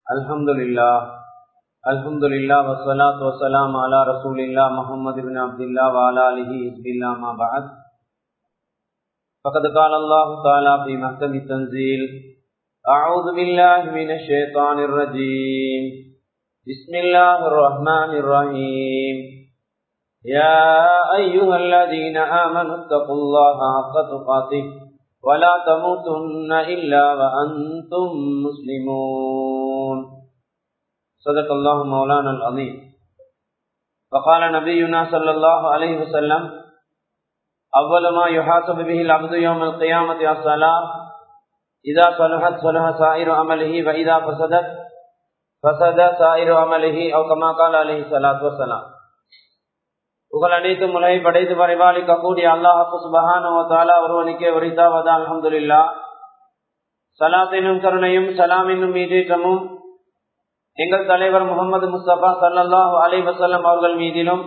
الحمد لله الحمد لله والصلاة والسلام على رسول الله محمد بن عبد الله وعلى آله حزب الله ما بعد فقد قال الله تعالى في محكم التنزيل أعوذ بالله من الشيطان الرجيم بسم الله الرحمن الرحيم يا أيها الذين آمنوا اتقوا الله حق تقاته ولا تموتن إلا وأنتم مسلمون صدق الله مولانا العظيم وقال نبينا صلى الله عليه وسلم أول ما يحاسب به العبد يوم القيامة الصلاة إذا صلحت صلح سائر عمله وإذا فسدت فسد سائر عمله أو كما قال عليه الصلاة والسلام புகழ் அனைத்து முறை படைத்து பரிபாலிக்கக்கூடிய அல்லாஹு சுபஹான ஒருவனுக்கே உரித்தாவதா அலமதுல்லா சலாத்தினும் கருணையும் சலாமினும் மீதேற்றமும் எங்கள் தலைவர் முகமது முஸ்தபா சல்லாஹூ அலை வசல்லம் அவர்கள் மீதிலும்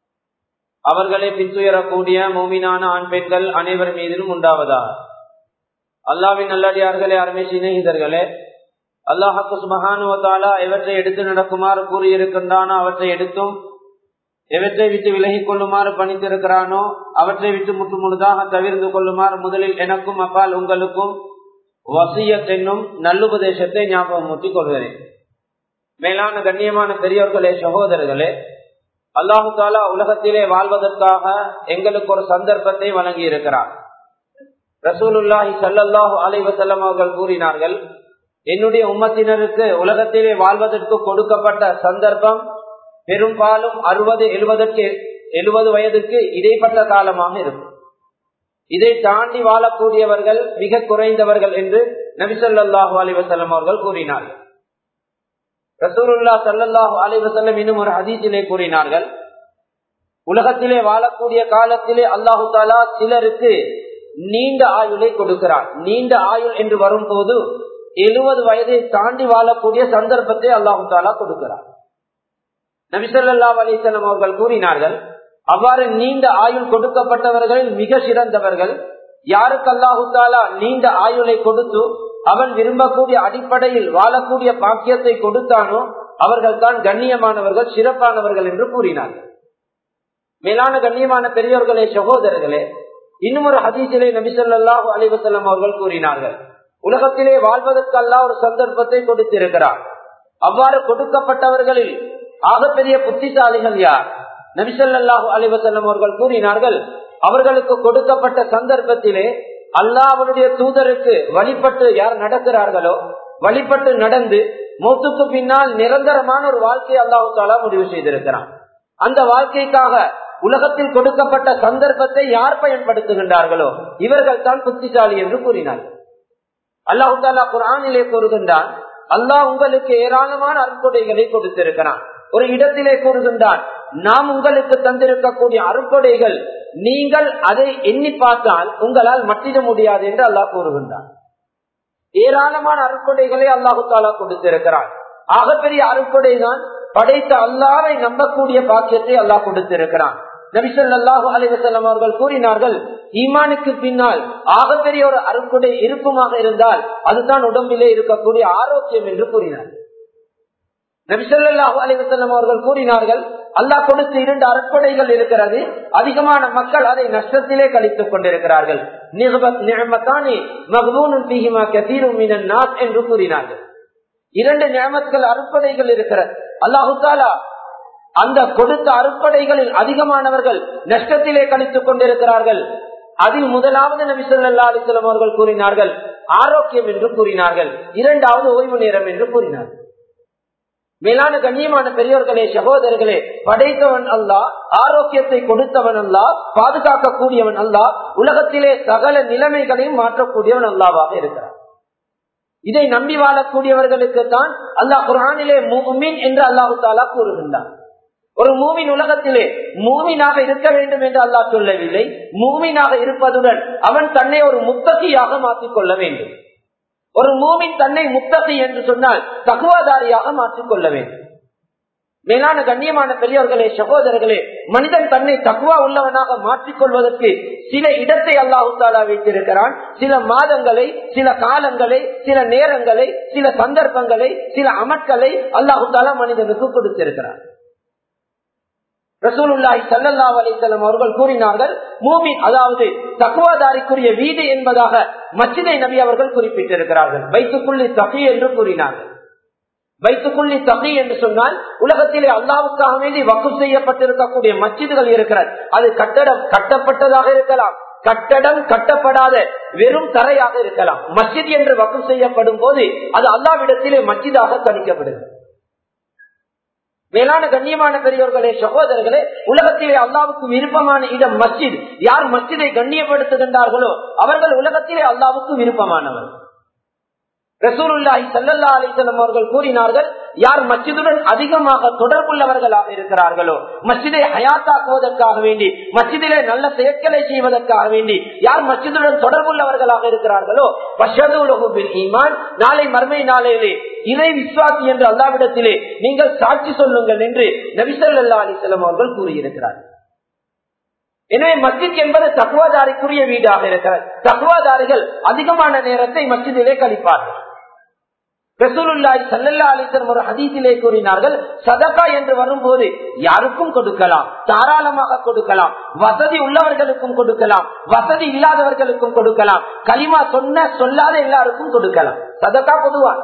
அவர்களை பின்துயரக்கூடிய மூமினான ஆண் பெண்கள் அனைவர் மீதிலும் உண்டாவதா அல்லாவின் நல்லடியார்களே அருமை சிநேகிதர்களே அல்லாஹாக்கு சுபஹானுவத்தாலா எவற்றை எடுத்து நடக்குமாறு கூறியிருக்கின்றானோ அவற்றை எடுத்தும் எவற்றை விட்டு விலகிக் கொள்ளுமாறு பணித்திருக்கிறானோ அவற்றை விட்டு முற்று முழுதாக தவிர்த்து கொள்ளுமாறு முதலில் எனக்கும் அப்பால் உங்களுக்கும் வசியத் என்னும் நல்லுபதேசத்தை ஞாபகம் ஊட்டிக் கொள்கிறேன் மேலான கண்ணியமான பெரியோர்களே சகோதரர்களே அல்லாஹு தாலா உலகத்திலே வாழ்வதற்காக எங்களுக்கு ஒரு சந்தர்ப்பத்தை வழங்கி இருக்கிறார் ரசூலுல்லாஹி சல்லாஹூ அலைவசல்லம் அவர்கள் கூறினார்கள் என்னுடைய உம்மத்தினருக்கு உலகத்திலே வாழ்வதற்கு கொடுக்கப்பட்ட சந்தர்ப்பம் பெரும்பாலும் அறுபது எழுபதற்கு எழுபது வயதுக்கு இடைப்பட்ட காலமாக இருக்கும் இதை தாண்டி வாழக்கூடியவர்கள் மிக குறைந்தவர்கள் என்று நபிசல்லாஹு அலிவசல்லம் அவர்கள் கூறினார்கள் ரசூலுல்லா சல்லாஹூ அலிவசல்லம் இன்னும் ஒரு ஹதீசிலே கூறினார்கள் உலகத்திலே வாழக்கூடிய காலத்திலே அல்லாஹு தாலா சிலருக்கு நீண்ட ஆயுளை கொடுக்கிறார் நீண்ட ஆயுள் என்று வரும்போது எழுபது வயதை தாண்டி வாழக்கூடிய சந்தர்ப்பத்தை அல்லாஹு தாலா கொடுக்கிறார் நபிசல்லா அலிசல்லம் அவர்கள் கூறினார்கள் அவ்வாறு நீண்ட ஆயுள் கொடுக்கப்பட்டவர்களில் மிக சிறந்தவர்கள் யாருக்கு அல்லாஹு தாலா நீண்ட ஆயுளை கொடுத்து அவன் விரும்பக்கூடிய அடிப்படையில் வாழக்கூடிய பாக்கியத்தை கொடுத்தானோ அவர்கள் தான் கண்ணியமானவர்கள் சிறப்பானவர்கள் என்று கூறினார்கள் மேலான கண்ணியமான பெரியோர்களே சகோதரர்களே இன்னும் ஒரு ஹதீசிலே நபிசல்லாஹு அலிவசல்லம் அவர்கள் கூறினார்கள் உலகத்திலே வாழ்வதற்கு அல்லா ஒரு சந்தர்ப்பத்தை கொடுத்திருக்கிறார் அவ்வாறு கொடுக்கப்பட்டவர்களில் ஆகப்பெரிய புத்திசாலிகள் யார் நபிசல்லாஹு அலிவசல்லம் அவர்கள் கூறினார்கள் அவர்களுக்கு கொடுக்கப்பட்ட சந்தர்ப்பத்திலே அல்லாஹ் அவருடைய தூதருக்கு வழிபட்டு யார் நடக்கிறார்களோ வழிபட்டு நடந்து மூத்துக்கு பின்னால் நிரந்தரமான ஒரு வாழ்க்கையை அல்லாஹு தாலா முடிவு செய்திருக்கிறான் அந்த வாழ்க்கைக்காக உலகத்தில் கொடுக்கப்பட்ட சந்தர்ப்பத்தை யார் பயன்படுத்துகின்றார்களோ இவர்கள் தான் புத்திசாலி என்று கூறினார்கள் அல்லாஹு தாலா குரானிலே கூறுகின்றான் அல்லாஹ் உங்களுக்கு ஏராளமான அற்புடைகளை கொடுத்திருக்கிறான் ஒரு இடத்திலே கூறுகின்றான் நாம் உங்களுக்கு தந்திருக்கக்கூடிய அறுப்படைகள் நீங்கள் அதை எண்ணி பார்த்தால் உங்களால் மட்டிட முடியாது என்று அல்லாஹ் கூறுகின்றான் ஏராளமான அறுப்படைகளை அல்லாஹு தாலா கொடுத்திருக்கிறான் ஆகப்பெரிய அறுப்படை தான் படைத்த அல்லாவை நம்பக்கூடிய பாக்கியத்தை அல்லாஹ் கொடுத்திருக்கிறான் நபிசல்லாஹு அலிவசல்லம் அவர்கள் கூறினார்கள் ஈமானுக்கு பின்னால் ஆகப்பெரிய ஒரு அறுப்புடை இருக்குமாக இருந்தால் அதுதான் உடம்பிலே இருக்கக்கூடிய ஆரோக்கியம் என்று கூறினார் நபிசல்லாஹு அலிவசல்லம் அவர்கள் கூறினார்கள் அல்லாஹ் கொடுத்த இரண்டு அற்படைகள் இருக்கிறது அதிகமான மக்கள் அதை நஷ்டத்திலே கழித்துக் கொண்டிருக்கிறார்கள் என்று கூறினார்கள் இரண்டு நியமத்கள் அறுப்படைகள் இருக்கிறது அல்லாஹு தாலா அந்த கொடுத்த அறுப்படைகளில் அதிகமானவர்கள் நஷ்டத்திலே கழித்துக் கொண்டிருக்கிறார்கள் அதில் முதலாவது நபி சொல்லா அலிஸ்லாம் அவர்கள் கூறினார்கள் ஆரோக்கியம் என்று கூறினார்கள் இரண்டாவது ஓய்வு நேரம் என்று கூறினார்கள் மேலான கண்ணியமான பெரியோர்களே சகோதரர்களே படைத்தவன் அல்லா ஆரோக்கியத்தை கொடுத்தவன் அல்லா பாதுகாக்க கூடியவன் அல்லா உலகத்திலே சகல நிலைமைகளையும் மாற்றக்கூடியவன் அல்லாவாக இருக்கிறார் இதை நம்பி வாழக்கூடியவர்களுக்கு தான் அல்லாஹ் குரானிலே மூமின் என்று அல்லாஹு தாலா கூறுகின்றான் ஒரு மூமின் உலகத்திலே மூமினாக இருக்க வேண்டும் என்று அல்லாஹ் சொல்லவில்லை மூமினாக இருப்பதுடன் அவன் தன்னை ஒரு முத்தகியாக மாற்றிக்கொள்ள வேண்டும் ஒரு மூமின் தன்னை முத்தகி என்று சொன்னால் தகுவாதாரியாக மாற்றிக்கொள்ள வேண்டும் மேலான கண்ணியமான பெரியவர்களே சகோதரர்களே மனிதன் தன்னை தக்குவா உள்ளவனாக மாற்றிக்கொள்வதற்கு சில இடத்தை அல்லாஹு தாலா வைத்திருக்கிறான் சில மாதங்களை சில காலங்களை சில நேரங்களை சில சந்தர்ப்பங்களை சில அமட்களை அல்லாஹு தாலா மனிதனுக்கு கொடுத்திருக்கிறான் ரசூலுல்லாஹி சல்லல்லாஹு அலைஹி வஸல்லம் அவர்கள் கூறினார்கள் மூமின் அதாவது தக்குவாதாரிக்குரிய வீடு என்பதாக மச்சிதை நபி அவர்கள் குறிப்பிட்டிருக்கிறார்கள் வைத்துக்குள்ளி தகி என்று கூறினார்கள் வைத்துக்குள்ளி தகி என்று சொன்னால் உலகத்திலே அல்லாவுக்காக வேண்டி வக்கு செய்யப்பட்டிருக்கக்கூடிய மச்சிதுகள் இருக்கிறது அது கட்டடம் கட்டப்பட்டதாக இருக்கலாம் கட்டடம் கட்டப்படாத வெறும் தரையாக இருக்கலாம் மஸ்ஜித் என்று வக்கு செய்யப்படும் போது அது அல்லாவிடத்திலே மச்சிதாக கணிக்கப்படுகிறது மேலான கண்ணியமான பெரியவர்களே சகோதரர்களே உலகத்திலே அல்லாவுக்கு விருப்பமான இடம் மஸ்ஜித் யார் மஸ்ஜிதை கண்ணியப்படுத்துகின்றார்களோ அவர்கள் உலகத்திலே அல்லாவுக்கு விருப்பமானவர் ரசூலுல்லாஹி சல்லல்லா அலிசல்லம் அவர்கள் கூறினார்கள் யார் மஸ்ஜிதுடன் அதிகமாக தொடர்புள்ளவர்களாக இருக்கிறார்களோ மஸ்ஜிதை ஹயாத்தாக்குவதற்காக வேண்டி மஸ்ஜிதிலே நல்ல செயற்களை செய்வதற்காக வேண்டி யார் மஸ்ஜிதுடன் தொடர்புள்ளவர்களாக இருக்கிறார்களோ வஷதுலகுபின் ஈமான் நாளை மர்மை நாளையிலே இறை விஸ்வாசி என்று அல்லாவிடத்திலே நீங்கள் சாட்சி சொல்லுங்கள் என்று நபிசல்லா அலிசல்லம் அவர்கள் கூறியிருக்கிறார்கள் எனவே மஸ்ஜித் என்பது தக்குவாதாரிக்குரிய வீடாக இருக்கிறது தக்குவாதாரிகள் அதிகமான நேரத்தை மஸ்ஜிதிலே கழிப்பார்கள் ரசூலுல்லாய் சல்லல்லா அலிசன் ஒரு ஹதீசிலே கூறினார்கள் சதகா என்று வரும்போது யாருக்கும் கொடுக்கலாம் தாராளமாக கொடுக்கலாம் வசதி உள்ளவர்களுக்கும் கொடுக்கலாம் வசதி இல்லாதவர்களுக்கும் கொடுக்கலாம் களிமா சொன்ன சொல்லாத எல்லாருக்கும் கொடுக்கலாம் சதகா பொதுவாக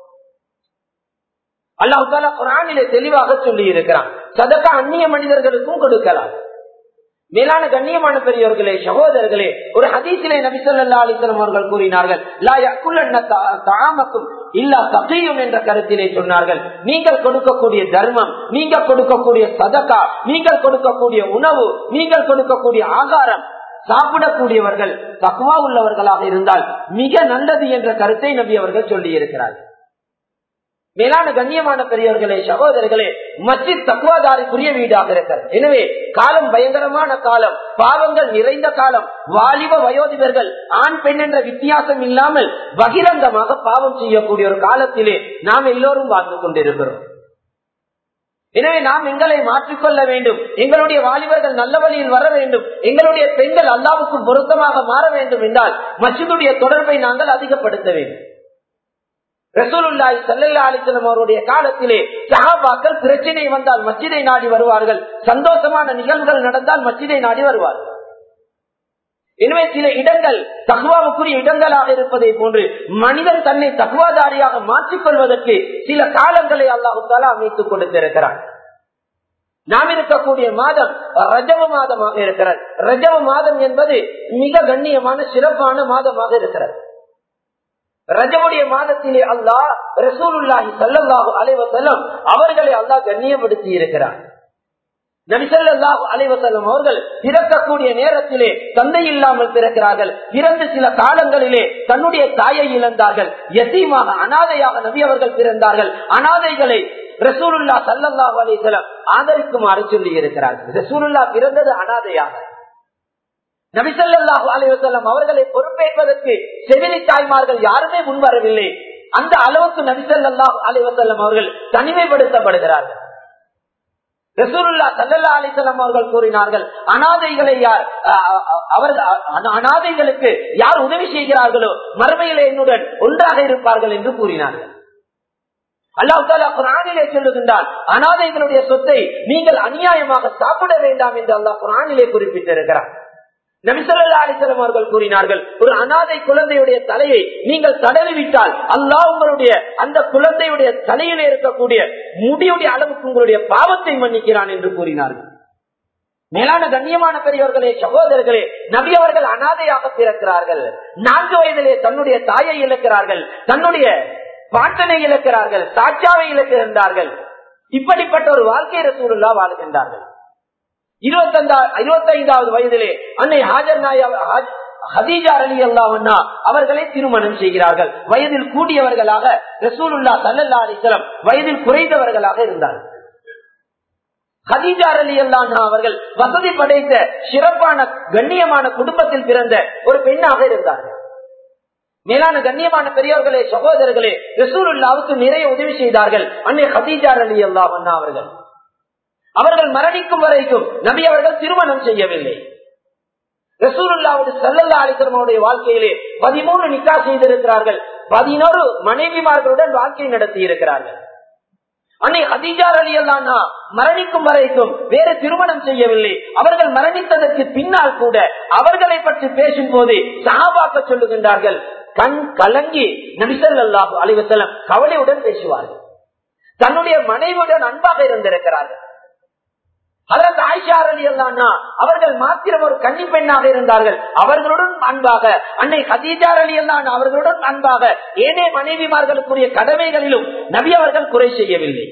அல்லாஹு தாலா குரானிலே தெளிவாக சொல்லி இருக்கிறான் சதக்கா அந்நிய மனிதர்களுக்கும் கொடுக்கலாம் மேலான கண்ணியமான பெரியவர்களே சகோதரர்களே ஒரு ஹதீசிலே நபிசல்லா அலிசலம் அவர்கள் கூறினார்கள் தாமக்கும் இல்லா தகையும் என்ற கருத்திலே சொன்னார்கள் நீங்கள் கொடுக்கக்கூடிய தர்மம் நீங்கள் கொடுக்கக்கூடிய சதக்கா நீங்கள் கொடுக்கக்கூடிய உணவு நீங்கள் கொடுக்கக்கூடிய ஆகாரம் சாப்பிடக்கூடியவர்கள் தக்குவா உள்ளவர்களாக இருந்தால் மிக நல்லது என்ற கருத்தை நபி அவர்கள் சொல்லி இருக்கிறார்கள் மேலான கண்ணியமான பெரியவர்களே சகோதரர்களே மஸ்ஜித் தக்குவாதாரிக்குரிய வீடாக இருக்கிறது எனவே காலம் பயங்கரமான காலம் பாவங்கள் நிறைந்த காலம் வாலிப வயோதிபர்கள் ஆண் பெண் என்ற வித்தியாசம் இல்லாமல் பகிரங்கமாக பாவம் செய்யக்கூடிய ஒரு காலத்திலே நாம் எல்லோரும் வாழ்ந்து கொண்டிருக்கிறோம் எனவே நாம் எங்களை மாற்றிக்கொள்ள வேண்டும் எங்களுடைய வாலிபர்கள் நல்ல வழியில் வர வேண்டும் எங்களுடைய பெண்கள் அல்லாவுக்கு பொருத்தமாக மாற வேண்டும் என்றால் மசிதுடைய தொடர்பை நாங்கள் அதிகப்படுத்த வேண்டும் ரசூலுல்லாய் சல்லல்லா அலிசலம் அவருடைய காலத்திலே சஹாபாக்கள் பிரச்சனை வந்தால் மச்சிதை நாடி வருவார்கள் சந்தோஷமான நிகழ்வுகள் நடந்தால் மச்சிதை நாடி வருவார்கள் எனவே சில இடங்கள் தகுவாவுக்குரிய இடங்களாக இருப்பதை போன்று மனிதன் தன்னை தகுவாதாரியாக மாற்றிக்கொள்வதற்கு சில காலங்களை அல்லாஹால அமைத்துக் கொடுத்திருக்கிறார் நாம் இருக்கக்கூடிய மாதம் ரஜவ மாதமாக இருக்கிறது ரஜவ மாதம் என்பது மிக கண்ணியமான சிறப்பான மாதமாக இருக்கிறது ரஜவுடைய மாதத்திலே அல்லாஹ் ரசூலுல்லாஹி சல்லாஹு அலைவசல்லம் அவர்களை அல்லாஹ் கண்ணியப்படுத்தி இருக்கிறார் நபிசல்லாஹு அலைவசல்லம் அவர்கள் பிறக்கக்கூடிய நேரத்திலே தந்தை இல்லாமல் பிறக்கிறார்கள் பிறந்து சில காலங்களிலே தன்னுடைய தாயை இழந்தார்கள் எத்தீமாக அனாதையாக நபி அவர்கள் பிறந்தார்கள் அனாதைகளை ரசூலுல்லா சல்லாஹு அலிசலம் ஆதரிக்குமாறு சொல்லி இருக்கிறார்கள் ரசூலுல்லா பிறந்தது அனாதையாக நபிசல்லாஹு அலைவசல்லம் அவர்களை பொறுப்பேற்பதற்கு செவிலி தாய்மார்கள் யாருமே முன்வரவில்லை அந்த அளவுக்கு நபிசல்லாஹு அலைவசல்லம் அவர்கள் தனிமைப்படுத்தப்படுகிறார்கள் ரசூலுல்லா சல்லல்லா அலிசல்லாம் அவர்கள் கூறினார்கள் அனாதைகளை யார் அவர்கள் அனாதைகளுக்கு யார் உதவி செய்கிறார்களோ மறுமையில என்னுடன் ஒன்றாக இருப்பார்கள் என்று கூறினார்கள் அல்லாஹ் தாலா குரானிலே சொல்லுகின்றான் அனாதைகளுடைய சொத்தை நீங்கள் அநியாயமாக சாப்பிட வேண்டாம் என்று அல்லாஹ் குரானிலே குறிப்பிட்டிருக்கிறார் நபிசல்லா அலிசலம் அவர்கள் கூறினார்கள் ஒரு அனாதை குழந்தையுடைய தலையை நீங்கள் தடவிவிட்டால் அல்லாஹ் உங்களுடைய அந்த குழந்தையுடைய தலையிலே இருக்கக்கூடிய முடியுடைய அளவுக்கு உங்களுடைய பாவத்தை மன்னிக்கிறான் என்று கூறினார்கள் மேலான கண்ணியமான பெரியவர்களே சகோதரர்களே நபி அவர்கள் அனாதையாக பிறக்கிறார்கள் நான்கு வயதிலே தன்னுடைய தாயை இழக்கிறார்கள் தன்னுடைய பாட்டனை இழக்கிறார்கள் சாட்சாவை இழக்கின்றார்கள் இப்படிப்பட்ட ஒரு வாழ்க்கை ரசூலுல்லா வாழ்கின்றார்கள் இருபத்தஞ்சா இருபத்தி ஐந்தாவது வயதிலே அன்னை ஹாஜர் நாய் ஹதீஜா அலி அல்லாவண்ணா அவர்களை திருமணம் செய்கிறார்கள் வயதில் கூடியவர்களாக ரசூலுல்லா சல்லல்லா அலிசலம் வயதில் குறைந்தவர்களாக இருந்தார்கள் ஹதீஜா அலி அல்லாண்ணா அவர்கள் வசதி படைத்த சிறப்பான கண்ணியமான குடும்பத்தில் பிறந்த ஒரு பெண்ணாக இருந்தார்கள் மேலான கண்ணியமான பெரியவர்களே சகோதரர்களே ரசூலுல்லாவுக்கு நிறைய உதவி செய்தார்கள் அன்னை ஹதீஜா அலி அல்லாவண்ணா அவர்கள் அவர்கள் மரணிக்கும் வரைக்கும் நபி அவர்கள் திருமணம் செய்யவில்லை ரசூலுல்லாவுடைய செல்லல்லா அலிசரமுடைய வாழ்க்கையிலே பதிமூணு நிக்கா செய்திருக்கிறார்கள் பதினோரு மனைவிமார்களுடன் வாழ்க்கை நடத்தி இருக்கிறார்கள் அன்னை ஹதீஜார் அலி அல்லானா மரணிக்கும் வரைக்கும் வேறு திருமணம் செய்யவில்லை அவர்கள் மரணித்ததற்கு பின்னால் கூட அவர்களை பற்றி பேசும் போது சகாபாக்க சொல்லுகின்றார்கள் கண் கலங்கி நபிசல்லாஹு அலிவசலம் கவலையுடன் பேசுவார்கள் தன்னுடைய மனைவியுடன் அன்பாக இருந்திருக்கிறார்கள் அதற்கு ஆயிஷா அலி அல்லானா அவர்கள் மாத்திரம் ஒரு கன்னி பெண்ணாக இருந்தார்கள் அவர்களுடன் அன்பாக அன்னை ஹதீஜார் அலி அல்லான் அவர்களுடன் அன்பாக ஏனே மனைவிமார்களுக்குரிய கடமைகளிலும் நபி அவர்கள் குறை செய்யவில்லை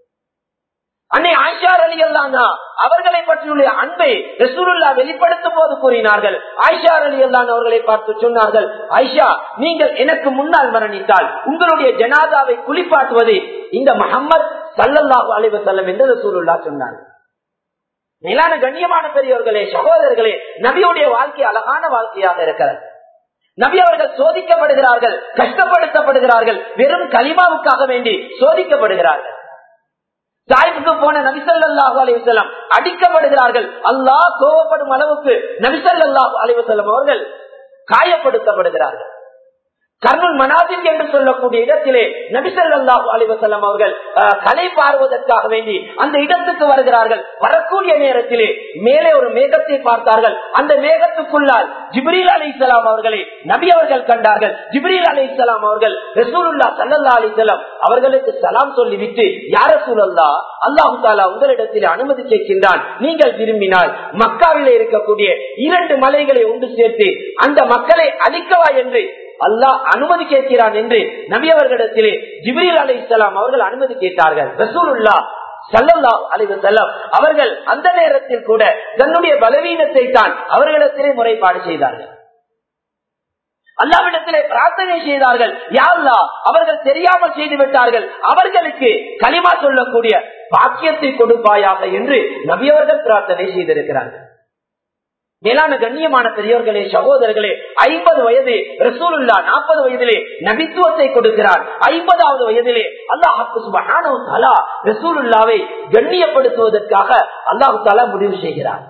அன்னை ஆயிஷார் அலி அல்லானா அவர்களை பற்றியுள்ள அன்பை ரசூலுல்லா வெளிப்படுத்தும் போது கூறினார்கள் ஆயிஷார் அலி அல்லான் அவர்களை பார்த்து சொன்னார்கள் ஆயிஷா நீங்கள் எனக்கு முன்னால் மரணித்தால் உங்களுடைய ஜனாதாவை குளிப்பாட்டுவது இந்த முகம்மது சல்லல்லாஹு அலைவசல்லம் என்று ரசூலுல்லா சொன்னார்கள் மேலான கண்ணியமான பெரியவர்களே சகோதரர்களே நபியுடைய வாழ்க்கை அழகான வாழ்க்கையாக இருக்கிறது நபி அவர்கள் சோதிக்கப்படுகிறார்கள் கஷ்டப்படுத்தப்படுகிறார்கள் வெறும் கலிமாவுக்காக வேண்டி சோதிக்கப்படுகிறார்கள் சாய்வுக்கு போன நபிசல்லாஹு அலிவசலம் அடிக்கப்படுகிறார்கள் அல்லாஹ் கோவப்படும் அளவுக்கு நபிசல்லாஹு அலிவசலம் அவர்கள் காயப்படுத்தப்படுகிறார்கள் கர்னூல் மனாசிக் என்று சொல்லக்கூடிய இடத்திலே நபிசல்லாஹு அலிவசல்லம் அவர்கள் கலை பாருவதற்காக வேண்டி அந்த இடத்துக்கு வருகிறார்கள் வரக்கூடிய நேரத்திலே மேலே ஒரு மேகத்தை பார்த்தார்கள் அந்த மேகத்துக்குள்ளால் ஜிப்ரீல் அலி இஸ்லாம் அவர்களை நபி அவர்கள் கண்டார்கள் ஜிப்ரீல் அலி இஸ்லாம் அவர்கள் ரசூலுல்லா சல்லா அலிசல்லாம் அவர்களுக்கு சலாம் சொல்லிவிட்டு யார சூழல்லா அல்லாஹு தாலா உங்களிடத்தில் அனுமதி கேட்கின்றான் நீங்கள் விரும்பினால் மக்காவிலே இருக்கக்கூடிய இரண்டு மலைகளை ஒன்று சேர்த்து அந்த மக்களை அழிக்கவா என்று அல்லாஹ் அனுமதி கேட்கிறான் என்று நபி அவர்களிடத்திலே ஜிப்ரீல் அலி இஸ்லாம் அவர்கள் அனுமதி கேட்டார்கள் ரசூலுல்லா சல்லல்லா அலிவு செல்லம் அவர்கள் அந்த நேரத்தில் கூட தன்னுடைய பலவீனத்தை தான் அவர்களிடத்திலே முறைப்பாடு செய்தார்கள் அல்லாவிடத்திலே பிரார்த்தனை செய்தார்கள் யாருலா அவர்கள் தெரியாமல் செய்து விட்டார்கள் அவர்களுக்கு களிமா சொல்லக்கூடிய பாக்கியத்தை கொடுப்பாயாக என்று நபியவர்கள் பிரார்த்தனை செய்திருக்கிறார்கள் மேலான கண்ணியமான பெரியவர்களே சகோதரர்களே ஐம்பது வயது ரசூலுல்லா நாற்பது வயதிலே நபித்துவத்தை கொடுக்கிறார் ஐம்பதாவது வயதிலே அல்லாஹு ரசூலுல்லாவை கண்ணியப்படுத்துவதற்காக அல்லாஹு தாலா முடிவு செய்கிறார்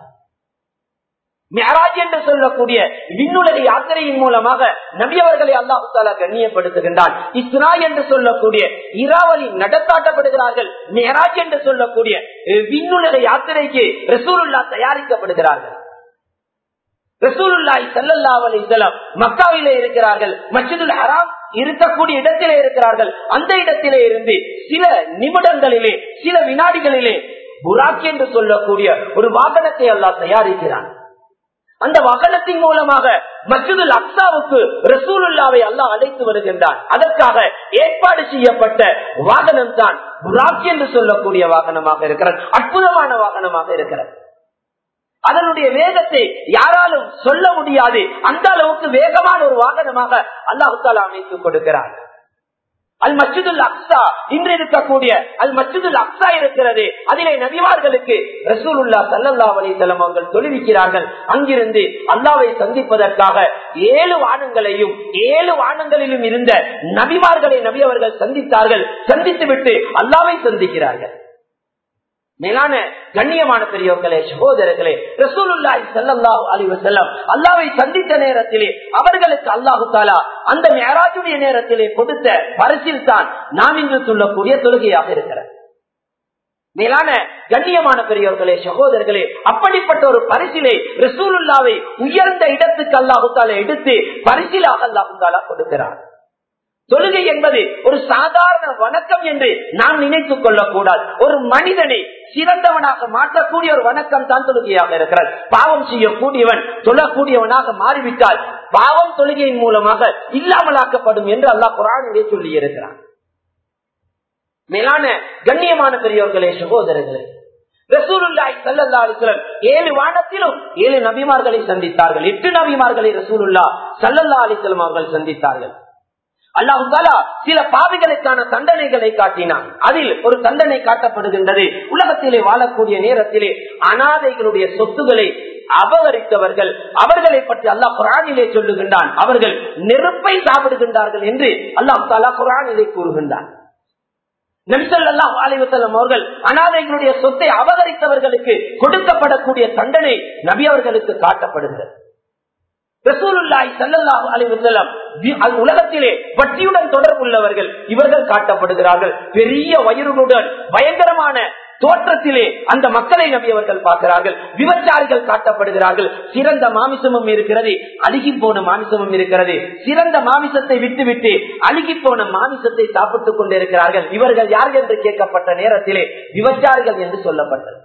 மேராஜ் என்று சொல்லக்கூடிய விண்ணுலக யாத்திரையின் மூலமாக நபியவர்களை அல்லாஹு தாலா கண்ணியப்படுத்துகின்றான் இஸ்ரா என்று சொல்லக்கூடிய இராவலி நடத்தாட்டப்படுகிறார்கள் மேராஜ் என்று சொல்லக்கூடிய விண்ணுலக யாத்திரைக்கு ரசூலுல்லா தயாரிக்கப்படுகிறார்கள் ரசூலுல்லாய் சல்லல்லா அலிசல்லாம் மக்காவிலே இருக்கிறார்கள் மஸ்ஜிதுல் ஹராம் இருக்கக்கூடிய இடத்திலே இருக்கிறார்கள் அந்த இடத்திலே இருந்து சில நிமிடங்களிலே சில வினாடிகளிலே புராக் என்று சொல்லக்கூடிய ஒரு வாகனத்தை அல்லாஹ் தயாரிக்கிறான் அந்த வாகனத்தின் மூலமாக மஸ்ஜிதுல் அக்சாவுக்கு ரசூலுல்லாவை அல்லாஹ் அழைத்து வருகின்றான் அதற்காக ஏற்பாடு செய்யப்பட்ட வாகனம் தான் புராக் என்று சொல்லக்கூடிய வாகனமாக இருக்கிறது அற்புதமான வாகனமாக இருக்கிறது அதனுடைய வேகத்தை யாராலும் சொல்ல முடியாது அந்த அளவுக்கு வேகமான ஒரு வாகனமாக அல்லாஹு தாலா அமைத்துக் கொடுக்கிறார் அல் மச்சுதுல் அக்ஸா இன்று இருக்கக்கூடிய அல் மச்சுதுல் அக்ஸா இருக்கிறது அதிலே நபிமார்களுக்கு ரசூலுல்லா சல்லல்லா அலிசல்லம் அவர்கள் தொழுவிக்கிறார்கள் அங்கிருந்து அல்லாவை சந்திப்பதற்காக ஏழு வானங்களையும் ஏழு வானங்களிலும் இருந்த நபிமார்களை நபி அவர்கள் சந்தித்தார்கள் சந்தித்து விட்டு அல்லாவை சந்திக்கிறார்கள் மேலான கண்ணியமான பெரியவர்களே சகோதரர்களே ரசூலுல்லாய் சல்லாஹூ அலி வசல்லம் அல்லாவை சந்தித்த நேரத்திலே அவர்களுக்கு அல்லாஹு தாலா அந்த மேராஜுடைய நேரத்திலே கொடுத்த பரிசில் தான் நாம் இங்கு சொல்லக்கூடிய தொழுகையாக இருக்கிறது மேலான கண்ணியமான பெரியவர்களே சகோதரர்களே அப்படிப்பட்ட ஒரு பரிசிலை ரசூலுல்லாவை உயர்ந்த இடத்துக்கு அல்லாஹு தாலா எடுத்து பரிசிலாக அல்லாஹு தாலா கொடுக்கிறார் தொழுகை என்பது ஒரு சாதாரண வணக்கம் என்று நாம் நினைத்துக் கொள்ளக்கூடாது ஒரு மனிதனை சிறந்தவனாக மாற்றக்கூடிய ஒரு வணக்கம் தான் தொழுகையாக இருக்கிறது பாவம் செய்யக்கூடியவன் தொழக்கூடியவனாக மாறிவிட்டால் பாவம் தொழுகையின் மூலமாக இல்லாமலாக்கப்படும் என்று அல்லாஹ் குரானிலே சொல்லி இருக்கிறான் மேலான கண்ணியமான பெரியவர்களே சகோதரர்களே ரசூலுல்லாய் சல்லா அலிஸ்லம் ஏழு வானத்திலும் ஏழு நபிமார்களை சந்தித்தார்கள் எட்டு நபிமார்களை ரசூலுல்லா சல்லல்லா அலிஸ்லம் அவர்கள் சந்தித்தார்கள் அல்லாஹு தாலா சில பாவிகளுக்கான தண்டனைகளை காட்டினான் அதில் ஒரு தண்டனை காட்டப்படுகின்றது உலகத்திலே வாழக்கூடிய நேரத்திலே அனாதைகளுடைய சொத்துக்களை அபகரித்தவர்கள் அவர்களை பற்றி அல்லாஹ் குரானிலே சொல்லுகின்றான் அவர்கள் நெருப்பை சாப்பிடுகின்றார்கள் என்று அல்லாஹு தாலா குரானிலே கூறுகின்றான் நபிசல்லாஹ் அலைவசல்லம் அவர்கள் அனாதைகளுடைய சொத்தை அபகரித்தவர்களுக்கு கொடுக்கப்படக்கூடிய தண்டனை நபி அவர்களுக்கு காட்டப்படுகிறது ரசூலுல்லாய் சல்லல்லாஹு அலைவசல்லம் உலகத்திலே வட்டியுடன் தொடர்புள்ளவர்கள் இவர்கள் காட்டப்படுகிறார்கள் பெரிய வயிறுடன் பயங்கரமான தோற்றத்திலே அந்த மக்களை நபி அவர்கள் பார்க்கிறார்கள் விபச்சாரிகள் காட்டப்படுகிறார்கள் சிறந்த மாமிசமும் இருக்கிறது அழுகி போன மாமிசமும் இருக்கிறது சிறந்த மாமிசத்தை விட்டுவிட்டு அழுகி போன மாமிசத்தை சாப்பிட்டுக் கொண்டிருக்கிறார்கள் இவர்கள் யார் என்று கேட்கப்பட்ட நேரத்திலே விபச்சாரிகள் என்று சொல்லப்பட்டது